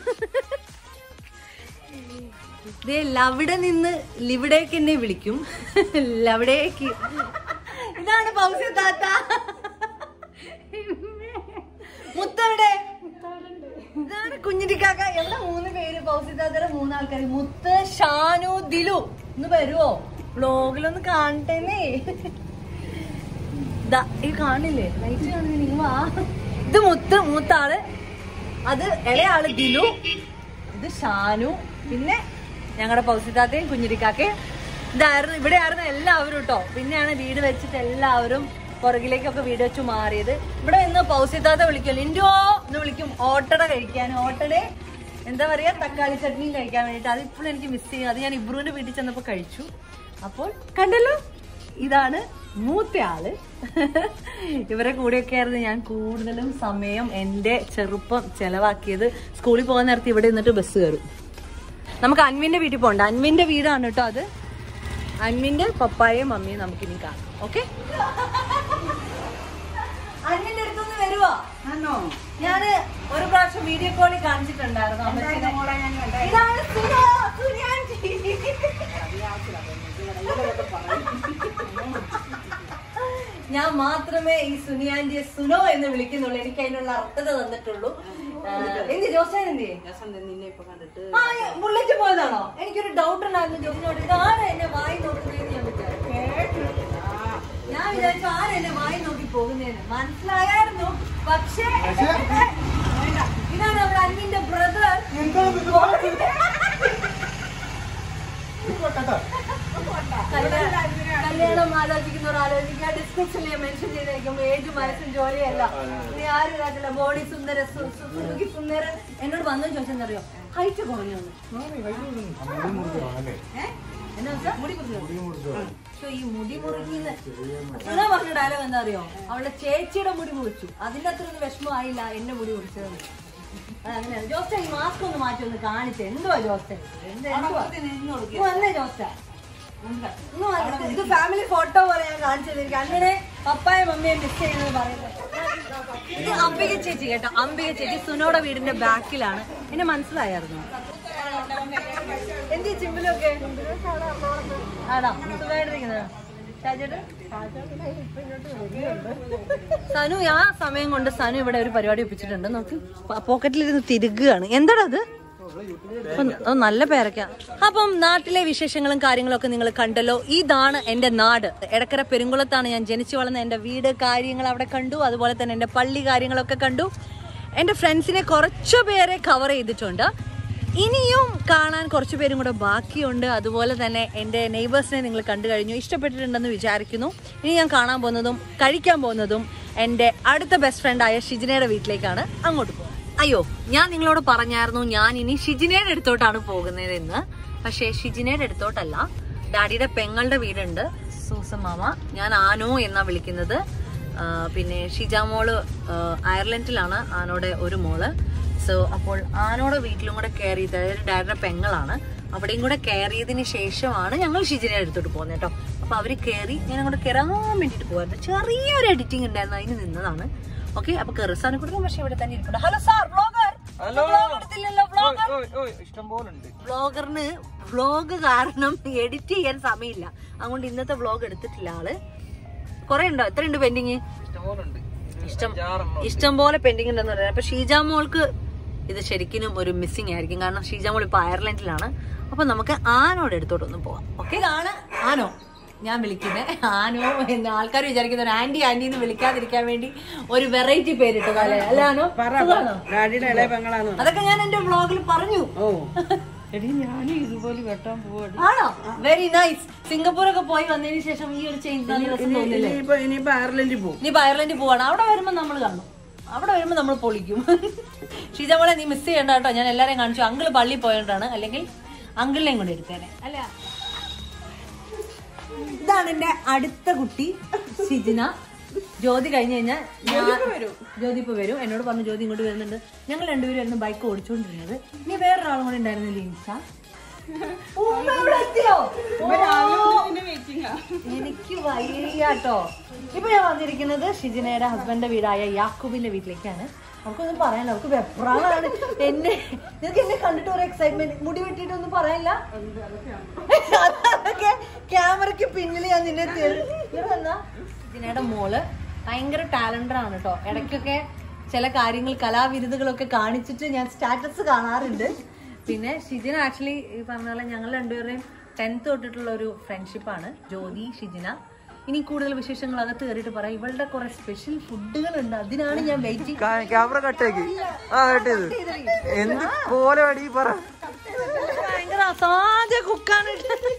ദേ ലവിടെ നിന്ന് ലിവിടേക്ക് എന്നെ വിളിക്കും ലവിടേക്ക് ഇതാണ് ഫൗസീതാത്ത മുത്തവിടെ ഇതാണ് കുഞ്ഞിരിക്കാക്ക എവിടെ മൂന്ന് പേര് ഫൗസിദാദയുടെ മൂന്നാൾക്കാർ മുത്ത് ഷാനു ദിലു ഒന്ന് വരുവോ വ്ലോഗിലൊന്ന് കാണട്ടേന്നേ ദാ, ഇത് കാണില്ലേ ലൈറ്റ് കാണില്ലേ നിങ്ങൾ വാ ഇത് മുത്ത് മൂത്താള് അത് ഇളയാള് ദിലു ഇത് ഷാനു പിന്നെ ഞങ്ങളുടെ പൗസിതാത്തയും കുഞ്ഞിരിക്കാക്കയും ഇതായിരുന്നു ഇവിടെ ആയിരുന്നു എല്ലാവരും കേട്ടോ പിന്നെയാണ് വീട് വെച്ചിട്ട് എല്ലാവരും പുറകിലേക്കൊക്കെ വീട് വെച്ച് മാറിയത് ഇവിടെ നിന്ന് പൗസിതാത്ത വിളിക്കും ലിൻഡോ എന്ന് വിളിക്കും ഓട്ടട കഴിക്കാൻ ഓട്ടട എന്താ പറയാ തക്കാളി ചട്നിയും കഴിക്കാൻ വേണ്ടിട്ട് അത് ഇപ്പോഴും എനിക്ക് മിസ് ചെയ്യും അത് ഞാൻ ഇബ്രുവിന്റെ വീട്ടിൽ ചെന്നപ്പോ കഴിച്ചു അപ്പോൾ കണ്ടല്ലോ ഇതാണ് മൂത്തയാള് ഇവരെ കൂടെയൊക്കെ ആയിരുന്നു ഞാൻ കൂടുതലും സമയം എൻ്റെ ചെറുപ്പം ചെലവാക്കിയത് സ്കൂളിൽ പോകാൻ നേരത്തെ ഇവിടെ നിന്നിട്ട് ബസ് കയറും നമുക്ക് അൻവിന്റെ വീട്ടിൽ പോകണ്ട അൻവിന്റെ വീടാണ് കേട്ടോ അത് അൻവിന്റെ പപ്പായയും മമ്മിയും നമുക്ക് ഇനി കാണാം ഓക്കെ അൻവിന്റെ അടുത്തൊന്ന് വരുവോ ഞാന് ഒരു പ്രാവശ്യം വീഡിയോ കോളിൽ കാണിച്ചിട്ടുണ്ടായിരുന്നു അമ്മച്ചിനെ. ഇതാണ് സുന, സുനിയാൻറ്റി. ഞാൻ മാത്രമേ ഈ സുനിയാന്റിയെ സുനോ എന്ന് വിളിക്കുന്നുള്ളൂ എനിക്ക് അതിനുള്ള അർത്ഥത തന്നിട്ടുള്ളൂ ആ, എന്ത് ജോസാൻ എന്ത് ആ, ഏ, ബുള്ളറ്റ് പോയതാണോ എനിക്കൊരു ഡൗട്ട് ഉണ്ടായിരുന്നു ജോസിനോട് ഇത് ആരാ എന്നെ വായി നോക്കുന്നതെന്ന് ഞാൻ വിചാരിച്ചു ഞാൻ വിചാരിച്ചു ആരാ എന്നെ വായി നോക്കി പോകുന്നതെന്ന് മനസ്സിലായായിരുന്നു പക്ഷേ വേണ്ട. ഇതാണ് നമ്മുടെ അന്നിന്റെ ബ്രദർ കല്യാണം ആലോചിക്കുന്നവർ ആലോചിക്കുക ഡിസ്ക്രിപ്ഷനിൽ മെൻഷൻ ചെയ്തേക്കുമ്പോ ഏജ് മനസ്സും ജോലിയല്ല ഇനി ആരും കാര്യത്തില്ല ബോഡി സുന്ദര സു- സു- സുഖി സുന്ദരൻ എന്നോട് വന്നു ചോദിച്ചെന്നറിയോ ഹൈറ്റ് കുറഞ്ഞു എന്നാ വെച്ചാ? പക്ഷേ ഈ മുടി മുറുകിന്ന് സുന പറഞ്ഞ ഡയലോഗ് എന്താ അറിയോ അവളുടെ ചേച്ചിയുടെ മുടി മുറിച്ചു അതിന്റെ അത്ര ഒരു വിഷമം ആയില്ല എന്റെ മുടി മുറിച്ചത് അതങ്ങനെയാണ് ജോസ്റ്റ ഈ മാസ്ക് ഒന്ന് മാറ്റി ഒന്ന് കാണിച്ചേ എന്തുവാ ജോസ്റ്റ എന്ത് എന്തുവാ ഓ, അല്ലേ ജോസ്റ്റ ഒന്നും അല്ല. ഇത് ഫാമിലി ഫോട്ടോ പോലെ ഞാൻ കാണിച്ചത് എനിക്ക് അങ്ങനെ പപ്പായും മമ്മിയെ മിസ് ചെയ്യുന്നത് പറയുന്നത് ഇത് അംബിക ചേച്ചി കേട്ടോ അംബിക ചേച്ചി സുനോടെ വീടിന്റെ ബാക്കിലാണ് എന്നെ മനസ്സിലായിരുന്നു എന്ത് ഈ ചിമ്പിലൊക്കെ ആണോ സുഖമായിട്ടിരിക്കുന്നത് ഷാജേട്ടൻ സനു ആ സമയം കൊണ്ട് സനു ഇവിടെ ഒരു പരിപാടി ഒപ്പിച്ചിട്ടുണ്ട് നോക്കി പോക്കറ്റിലിരുന്ന് തിരുകുകയാണ് എന്താടാ അത് അപ്പം, ഓ, നല്ല പേരക്ക അപ്പം നാട്ടിലെ വിശേഷങ്ങളും കാര്യങ്ങളും ഒക്കെ നിങ്ങൾ കണ്ടല്ലോ ഇതാണ് എന്റെ നാട് എടക്കര പെരുങ്കുളത്താണ് ഞാൻ ജനിച്ചു വളർന്ന എന്റെ വീട് കാര്യങ്ങൾ അവിടെ കണ്ടു അതുപോലെ തന്നെ എന്റെ പള്ളി കാര്യങ്ങളൊക്കെ കണ്ടു എന്റെ ഫ്രണ്ട്സിനെ കുറച്ചു പേരെ കവർ ചെയ്തിട്ടുണ്ട് ഇനിയും കാണാൻ കുറച്ച് പേരും കൂടെ ബാക്കിയുണ്ട് അതുപോലെ തന്നെ എൻ്റെ നെയ്ബേഴ്സിനെ നിങ്ങൾ കണ്ടു കഴിഞ്ഞു ഇഷ്ടപ്പെട്ടിട്ടുണ്ടെന്ന് വിചാരിക്കുന്നു ഇനി ഞാൻ കാണാൻ പോകുന്നതും കഴിക്കാൻ പോകുന്നതും എൻ്റെ അടുത്ത ബെസ്റ്റ് ഫ്രണ്ടായ ഷിജിനയുടെ വീട്ടിലേക്കാണ് അങ്ങോട്ട് പോകുന്നത് അയ്യോ ഞാൻ നിങ്ങളോട് പറഞ്ഞായിരുന്നു ഞാൻ ഇനി ഷിജിനയുടെ അടുത്തോട്ടാണ് പോകുന്നതെന്ന് പക്ഷേ ഷിജിനയുടെ അടുത്തോട്ടല്ല ഡാഡിയുടെ പെങ്ങളുടെ വീടുണ്ട് സൂസൻ മാമ ഞാൻ ആനോ എന്നാ വിളിക്കുന്നത് ആ, പിന്നെ ഷിജാമോള് ആ, അയർലൻഡിലാണ് ആനോടെ ഒരു മോള് സോ അപ്പോൾ ആനോടെ വീട്ടിലും കൂടെ കയറി അതായത് ഡാഡിയുടെ പെങ്ങളാണ് അവിടെയും കൂടെ കയറിയതിന് ശേഷമാണ് ഞങ്ങൾ ഷിജിനെ എടുത്തോട്ട് പോകുന്നത് കേട്ടോ അപ്പൊ അവര് കയറി ഞാൻ അങ്ങോട്ട് കയറാൻ വേണ്ടിട്ട് പോകാറുണ്ട് ചെറിയൊരു എഡിറ്റിംഗ് ഉണ്ടായിരുന്നു അതിന് നിന്നതാണ് ഓക്കെ അപ്പൊ കെറുസാനെ കൊടുക്കും പക്ഷെ ഇവിടെ തന്നെ ഇരിപ്പുണ്ട് ഹലോ സാർ ബ്ലോഗർ എടുത്തില്ലല്ലോ ബ്ലോഗർ ഇഷ്ടം പോലെ ഉണ്ട് വ്ളോഗറിന് വ്ളോഗ് കാരണം എഡിറ്റ് ചെയ്യാൻ സമയമില്ല അതുകൊണ്ട് ഇന്നത്തെ വ്ളോഗ് എടുത്തിട്ടില്ല ആള് കൊറേ ഉണ്ടോ എത്ര ഉണ്ട് പെൻഡിങ് ഇഷ്ടം പോലെ ഉണ്ട് ഇഷ്ടം ഇഷ്ടം പോലെ പെൻഡിങ് ഉണ്ടെന്ന് പറയാം അപ്പൊ ഷീജ മോൾക്ക് ഇത് ശരിക്കും ഒരു മിസ്സിംഗ് ആയിരിക്കും കാരണം ഷീജ മോൾ ഇപ്പൊ അയർലൻഡിലാണ് അപ്പൊ നമുക്ക് ആനോട് എടുത്തോട്ട് ഒന്ന് പോവാം ഓക്കെ ഇതാണ് ആനോ ഞാൻ വിളിക്കുന്നത് ആനോ എന്ന് ആൾക്കാർ വിചാരിക്കുന്ന ഒരു ആന്റി ആന്റി എന്ന് വിളിക്കാതിരിക്കാൻ വേണ്ടി ഒരു വെറൈറ്റി പേരിട്ടതല്ലേ അല്ലേ ആനോ സുഖാണോ? ഡാഡിയുടെ ഇളയ പെങ്ങളാണ് അതൊക്കെ ഞാൻ എന്റെ വ്ളോഗിൽ പറഞ്ഞു ഓ ആണോ വെരി നൈസ് സിംഗപ്പൂരൊക്കെ പോയി വന്നതിന് ശേഷം ഈ ഒരു ചേഞ്ച് നല്ല രസം തോന്നില്ലേ ഇനിയിപ്പോ ഇനിയിപ്പോ അയർലൻഡിൽ പോകും നീ അയർലൻഡിൽ പോവാണ് അവിടെ വരുമ്പോ നമ്മൾ കാണും അവിടെ വരുമ്പോ നമ്മൾ പൊളിക്കും ഷീജ മോളെ നീ മിസ് ചെയ്യണ്ട കേട്ടോ ഞാൻ എല്ലാരെയും കാണിച്ചു അങ്കിള് പള്ളി പോയോണ്ടാണ് അല്ലെങ്കിൽ അങ്കിളിനെയും കൂടെ എടുത്തേനെ അല്ല ഇതാണ് എന്റെ അടുത്ത കുട്ടി ഷിജിന ജ്യോതി കഴിഞ്ഞു കഴിഞ്ഞാൽ ജ്യോതി ഇപ്പൊ വരും എന്നോട് പറഞ്ഞു ജ്യോതി ഇങ്ങോട്ട് വരുന്നുണ്ട് ഞങ്ങൾ രണ്ടുപേരും ബൈക്ക് ഓടിച്ചുകൊണ്ടിരുന്നത് ഇനി വേറൊരാളും കൂടെ ഉണ്ടായിരുന്നില്ല ഇൻസ ഉമ്മ ഇവിടെ എത്തിയോ ഓ. എനിക്ക് വയ്യാട്ടോ ഇപ്പൊ ഞാൻ വന്നിരിക്കുന്നത് ഷിജിനയുടെ ഹസ്ബൻഡിന്റെ വീടായ യാക്കൂബിന്റെ വീട്ടിലേക്കാണ് നമുക്കൊന്നും പറയാനില്ല നമുക്ക് വെപ്രാളാണ് എന്നെ നിനക്ക് എന്നെ കണ്ടിട്ട് ഒരു എക്സൈറ്റ്മെന്റ് മുടി വെട്ടിയിട്ടൊന്നും പറയാനില്ല അതൊക്കെ ക്യാമറയ്ക്ക് പിന്നിൽ ഞാൻ നിന്നെ തെറി- ഇവിടെ വന്നാ ഷിജിനയുടെ മോള് ഭയങ്കര ടാലന്റഡ് ആണ് കേട്ടോ ഇടയ്ക്കൊക്കെ ചില കാര്യങ്ങൾ കലാവിരുതുകളൊക്കെ കാണിച്ചിട്ട് ഞാൻ സ്റ്റാറ്റസ് കാണാറുണ്ട് പിന്നെ ഷിജിന ആക്ച്വലി ഈ പറഞ്ഞ പോലെ ഞങ്ങൾ രണ്ടുപേരുടെയും ടെൻത്ത് തൊട്ടിട്ടുള്ള ഒരു ഫ്രണ്ട്ഷിപ്പാണ് ജ്യോതി ഷിജിന ഇനി കൂടുതൽ വിശേഷങ്ങൾ അകത്ത് കയറിയിട്ട് പറയാം ഇവളുടെ കുറെ സ്പെഷ്യൽ ഫുഡുകൾ ഉണ്ട് അതിനാണ് ഞാൻ വെയിറ്റിംഗ് ക്യാമറ കട്ടേക്ക് ആ കട്ട് ചെയ്ത് എന്ത് പോലെ അടി പറ ഭയങ്കര അസാധ്യ കുക്കാണ്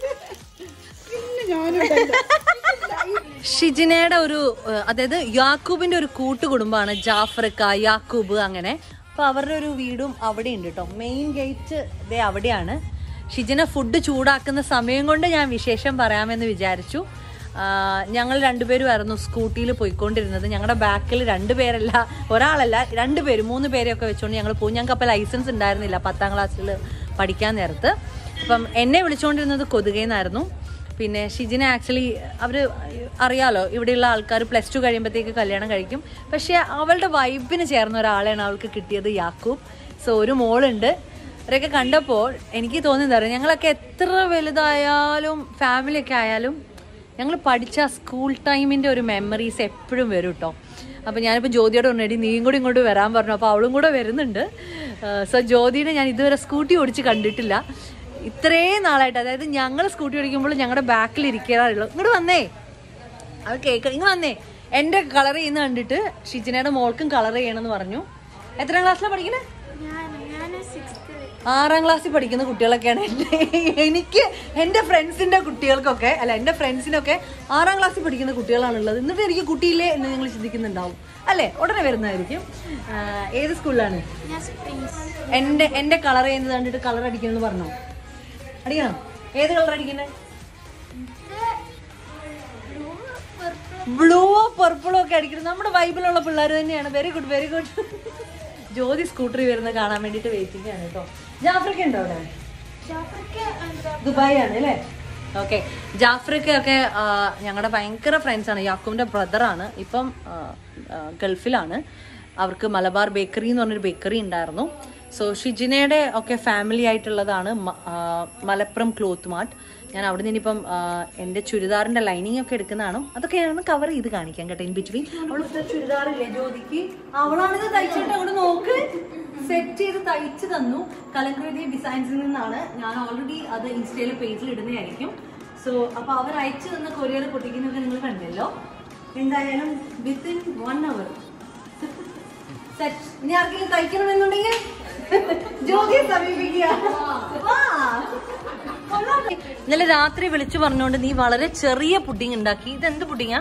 ഷിജിനയുടെ ഒരു ഏഹ്, അതായത് യാക്കൂബിന്റെ ഒരു കൂട്ടുകുടുംബമാണ് ജാഫ്രിക്ക യാക്കൂബ് അങ്ങനെ അപ്പൊ അവരുടെ ഒരു വീടും അവിടെ ഉണ്ട് കേട്ടോ മെയിൻ ഗേറ്റ് ദേ അവിടെയാണ് ഷിജിന ഫുഡ് ചൂടാക്കുന്ന സമയം കൊണ്ട് ഞാൻ വിശേഷം പറയാമെന്ന് വിചാരിച്ചു ആ, ഞങ്ങൾ രണ്ടുപേരുമായിരുന്നു സ്കൂട്ടിയിൽ പോയിക്കൊണ്ടിരുന്നത് ഞങ്ങളുടെ ബാക്കിൽ രണ്ടുപേരല്ല ഒരാളല്ല രണ്ടുപേരും മൂന്ന് പേരെയൊക്കെ വെച്ചുകൊണ്ട് ഞങ്ങൾ പോയി ഞങ്ങൾക്ക് അപ്പോൾ ലൈസൻസ് ഉണ്ടായിരുന്നില്ല പത്താം ക്ലാസ്സിൽ പഠിക്കാൻ നേരത്ത് അപ്പം എന്നെ വിളിച്ചുകൊണ്ടിരുന്നത് കൊതുകേന്നായിരുന്നു പിന്നെ ഷിജിനെ ആക്ച്വലി അവർ അറിയാലോ ഇവിടെയുള്ള ആൾക്കാർ പ്ലസ് ടു കഴിയുമ്പോഴത്തേക്ക് കല്യാണം കഴിക്കും പക്ഷേ അവളുടെ വൈബിന് ചേർന്ന ഒരാളെയാണ് അവൾക്ക് കിട്ടിയത് യാക്കൂബ് സോ ഒരു മോളുണ്ട് അവരൊക്കെ കണ്ടപ്പോൾ എനിക്ക് തോന്നിയതറിയാം ഞങ്ങളൊക്കെ എത്ര വലുതായാലും ഫാമിലി ഒക്കെ ആയാലും ഞങ്ങൾ പഠിച്ച സ്കൂൾ ടൈമിൻ്റെ ഒരു മെമ്മറീസ് എപ്പോഴും വരും കേട്ടോ അപ്പോൾ ഞാനിപ്പോൾ ജ്യോതിയോട് പറഞ്ഞിട്ട് നീയും കൂടി ഇങ്ങോട്ട് വരാൻ പറഞ്ഞു അപ്പോൾ അവളും കൂടെ വരുന്നുണ്ട് സോ ജ്യോതിനെ ഞാൻ ഇതുവരെ സ്കൂട്ടി ഓടിച്ച് കണ്ടിട്ടില്ല ഇത്രയും നാളായിട്ട് അതായത് ഞങ്ങൾ സ്കൂട്ടി ഓടിക്കുമ്പോൾ ഞങ്ങളുടെ ബാക്കിൽ ഇരിക്കാറുള്ളൂ ഇങ്ങോട്ട് വന്നേ അത് കേക്ക് ഇങ്ങ് വന്നേ എൻ്റെ കളർ ചെയ്യുന്ന കണ്ടിട്ട് ഷിജിനയുടെ മോൾക്കും കളർ ചെയ്യണമെന്ന് പറഞ്ഞു എത്രാം ക്ലാസ്സിലാണ് പഠിക്കുന്നത് ഞാൻ ഞാൻ സിക്സ്ത് ആറാം ക്ലാസ്സിൽ പഠിക്കുന്ന കുട്ടികളൊക്കെയാണ് എൻ്റെ എനിക്ക് എൻ്റെ ഫ്രണ്ട്സിൻ്റെ കുട്ടികൾക്കൊക്കെ അല്ല എൻ്റെ ഫ്രണ്ട്സിനൊക്കെ ആറാം ക്ലാസ്സിൽ പഠിക്കുന്ന കുട്ടികളാണുള്ളത് എന്നിട്ട് എനിക്ക് കുട്ടിയില്ലേ എന്ന് നിങ്ങൾ ചിന്തിക്കുന്നുണ്ടാവും അല്ലേ ഉടനെ വരുന്നതായിരിക്കും ആ, ഏത് സ്കൂളിലാണ് ഞാൻ സ്പ്രിങ്സ് എൻ്റെ എൻ്റെ കളർ ചെയ്യുന്നത് കണ്ടിട്ട് കളർ അടിക്കണമെന്ന് പറഞ്ഞോ അടിക്കണം ഏത് കളർ അടിക്കണ്ടേ ബ്ലൂവോ പർപ്പിളോ ഒക്കെ അടിക്കുന്നത് നമ്മുടെ വൈബിലുള്ള പിള്ളേർ തന്നെയാണ് very good very good Jyothi സ്കൂട്ടറിൽ വരുന്ന കാണാൻ വേണ്ടിട്ട് വെയിറ്റിംഗ് ആണ് കേട്ടോ ജാഫ്രിക്ക ഉണ്ടോ അവിടെ ദുബായ് ആണ് അല്ലേ ഓക്കെ ജാഫ്രിക്ക ഒക്കെ ഞങ്ങളുടെ ഭയങ്കര ഫ്രണ്ട്സ് ആണ് യാക്കൂബിന്റെ ബ്രദറാണ് ഇപ്പം ആ, ആ, ഗൾഫിലാണ് അവർക്ക് മലബാർ ബേക്കറി എന്ന് പറഞ്ഞൊരു ബേക്കറി ഉണ്ടായിരുന്നു സോ ഷിജിനയുടെ ഒക്കെ ഫാമിലി ആയിട്ടുള്ളതാണ് മ- ആ, മലപ്പുറം ക്ലോത്ത് മാർട്ട് ഞാൻ അവിടെ നിന്ന് ഇനിയിപ്പം ആ, എൻ്റെ ചുരിദാറിന്റെ ലൈനിങ് ഒക്കെ എടുക്കുന്നതാണ് അതൊക്കെ ഞാൻ കവർ ചെയ്ത് കാണിക്കാം കേട്ടോ ഇൻ ബിറ്റ്വീൻ അവൾ ചുരിദാറില്ലേ ജ്യോതിക്ക് അവളാണിത് തയ്ച്ചിട്ട് അങ്ങോട്ട് നോക്ക് സെറ്റ് ചെയ്ത് തയ്ച്ചു തന്നു കലങ്കൃതി ഡിസൈൻസിൽ നിന്നാണ് ഞാൻ ഓൾറെഡി അത് ഇൻസ്റ്റയിലെ പേജിൽ ഇടുന്നതായിരിക്കും സോ അപ്പൊ അവർ അയച്ചു തന്ന കൊറിയർ പൊട്ടിക്കുന്നൊക്കെ നിങ്ങൾ കണ്ടല്ലോ എന്തായാലും വിത്തിൻ വൺ അവർ സെറ്റ് ഇനി ആർക്കെങ്കിലും തയ്ക്കണമെന്നുണ്ടെങ്കിൽ ജ്യോതിയെ സമീപിക്കുക വാ. ഇന്നലെ രാത്രി വിളിച്ചു പറഞ്ഞുകൊണ്ട് നീ വളരെ ചെറിയ പുഡിംഗ് ഉണ്ടാക്കി ഇത് എന്ത് പുഡിങ്ങാ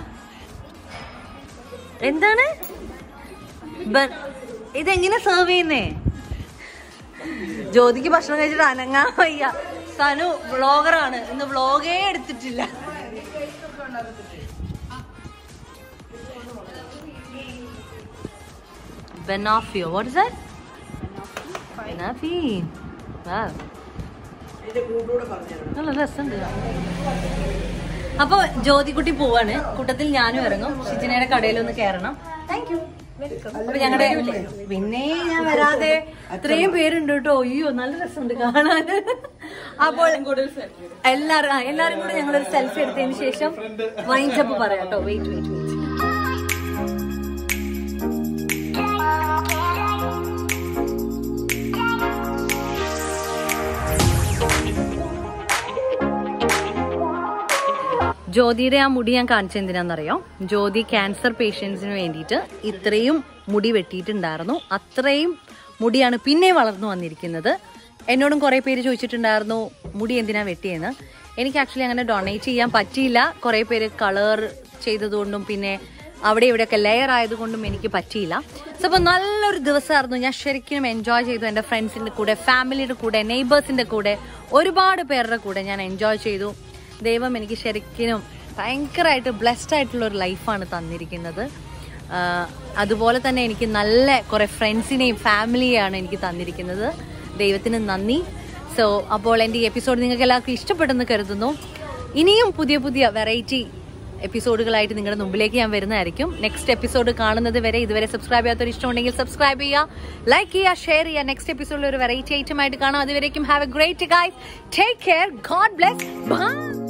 എന്താണ് ബ- ഇതെങ്ങനെ സെർവ് ചെയ്യുന്നേ ജ്യോതിക്ക് ഭക്ഷണം കഴിച്ചിട്ട് അനങ്ങാൻ വയ്യ സനു വ്ളോഗറാണ് ഇന്ന് വ്ളോഗേ എടുത്തിട്ടില്ല ബെനാഫിയോ വാട്ട് ഇസ് ദാറ്റ് ബെനാഫി വാ നല്ല രസമുണ്ട് അപ്പൊ ജ്യോതിക്കുട്ടി പോവാണ് കൂട്ടത്തിൽ ഞാനും ഇറങ്ങും ഷിജിനയുടെ കടയിലൊന്ന് കയറണം താങ്ക് യു അപ്പൊ ഞങ്ങളുടെ പിന്നെ ഞാൻ വരാതെ ഇത്രയും പേരുണ്ട് കേട്ടോ അയ്യോ നല്ല രസമുണ്ട് കാണാൻ അപ്പോൾ എല്ലാരും ആ, എല്ലാരും കൂടെ ഞങ്ങളൊരു സെൽഫി എടുത്തതിന് ശേഷം വൈൻഡപ്പ് പറയാം കേട്ടോ വെയിറ്റ് വെയിറ്റ് വെയിറ്റ് ജ്യോതിയുടെ ആ മുടി ഞാൻ കാണിച്ച എന്തിനാണെന്നറിയോ ജ്യോതി ക്യാൻസർ പേഷ്യൻസിന് വേണ്ടിയിട്ട് ഇത്രയും മുടി വെട്ടിയിട്ടുണ്ടായിരുന്നു അത്രയും മുടിയാണ് പിന്നെ വളർന്നു വന്നിരിക്കുന്നത് എന്നോടും കുറെ പേര് ചോദിച്ചിട്ടുണ്ടായിരുന്നു മുടി എന്തിനാ വെട്ടിയെന്ന് എനിക്ക് ആക്ച്വലി അങ്ങനെ ഡൊണേറ്റ് ചെയ്യാൻ പറ്റിയില്ല കുറെ പേര് കളർ ചെയ്തതുകൊണ്ടും പിന്നെ അവിടെ ഇവിടെയൊക്കെ ലെയർ ആയതുകൊണ്ടും എനിക്ക് പറ്റിയില്ല സോ അപ്പോൾ നല്ലൊരു ദിവസമായിരുന്നു ഞാൻ ശരിക്കും എൻജോയ് ചെയ്തു എൻ്റെ ഫ്രണ്ട്സിൻ്റെ കൂടെ ഫാമിലിയുടെ കൂടെ നെയ്ബേഴ്സിൻ്റെ കൂടെ ഒരുപാട് പേരുടെ കൂടെ ഞാൻ എൻജോയ് ചെയ്തു ദൈവം എനിക്ക് ശരിക്കും ഭയങ്കരമായിട്ട് ബ്ലെസ്ഡ് ആയിട്ടുള്ള ഒരു ലൈഫാണ് തന്നിരിക്കുന്നത് ആഹ് അതുപോലെ തന്നെ എനിക്ക് നല്ല കുറെ ഫ്രണ്ട്സിനെയും ഫാമിലിയെയാണ് എനിക്ക് തന്നിരിക്കുന്നത് ദൈവത്തിന് നന്ദി സോ അപ്പോൾ എൻ്റെ ഈ എപ്പിസോഡ് നിങ്ങൾക്ക് എല്ലാവർക്കും ഇഷ്ടപ്പെട്ടെന്ന് കരുതുന്നു ഇനിയും പുതിയ പുതിയ വെറൈറ്റി എപ്പിസോഡുകളായിട്ട് നിങ്ങളുടെ മുമ്പിലേക്ക് ഞാൻ വരുന്നതായിരിക്കും നെക്സ്റ്റ് എപ്പിസോഡ് കാണുന്നത് വരെ ഇതുവരെ സബ്സ്ക്രൈബ് ചെയ്യാത്തവർ ഇഷ്ടമുണ്ടെങ്കിൽ സബ്സ്ക്രൈബ് ചെയ്യുക ലൈക്ക് ചെയ്യുക ഷെയർ ചെയ്യുക നെക്സ്റ്റ് എപ്പിസോഡിൽ ഒരു വെറൈറ്റി ഐറ്റം ആയിട്ട് കാണാം അതുവരേക്കും have a great guys take care God bless by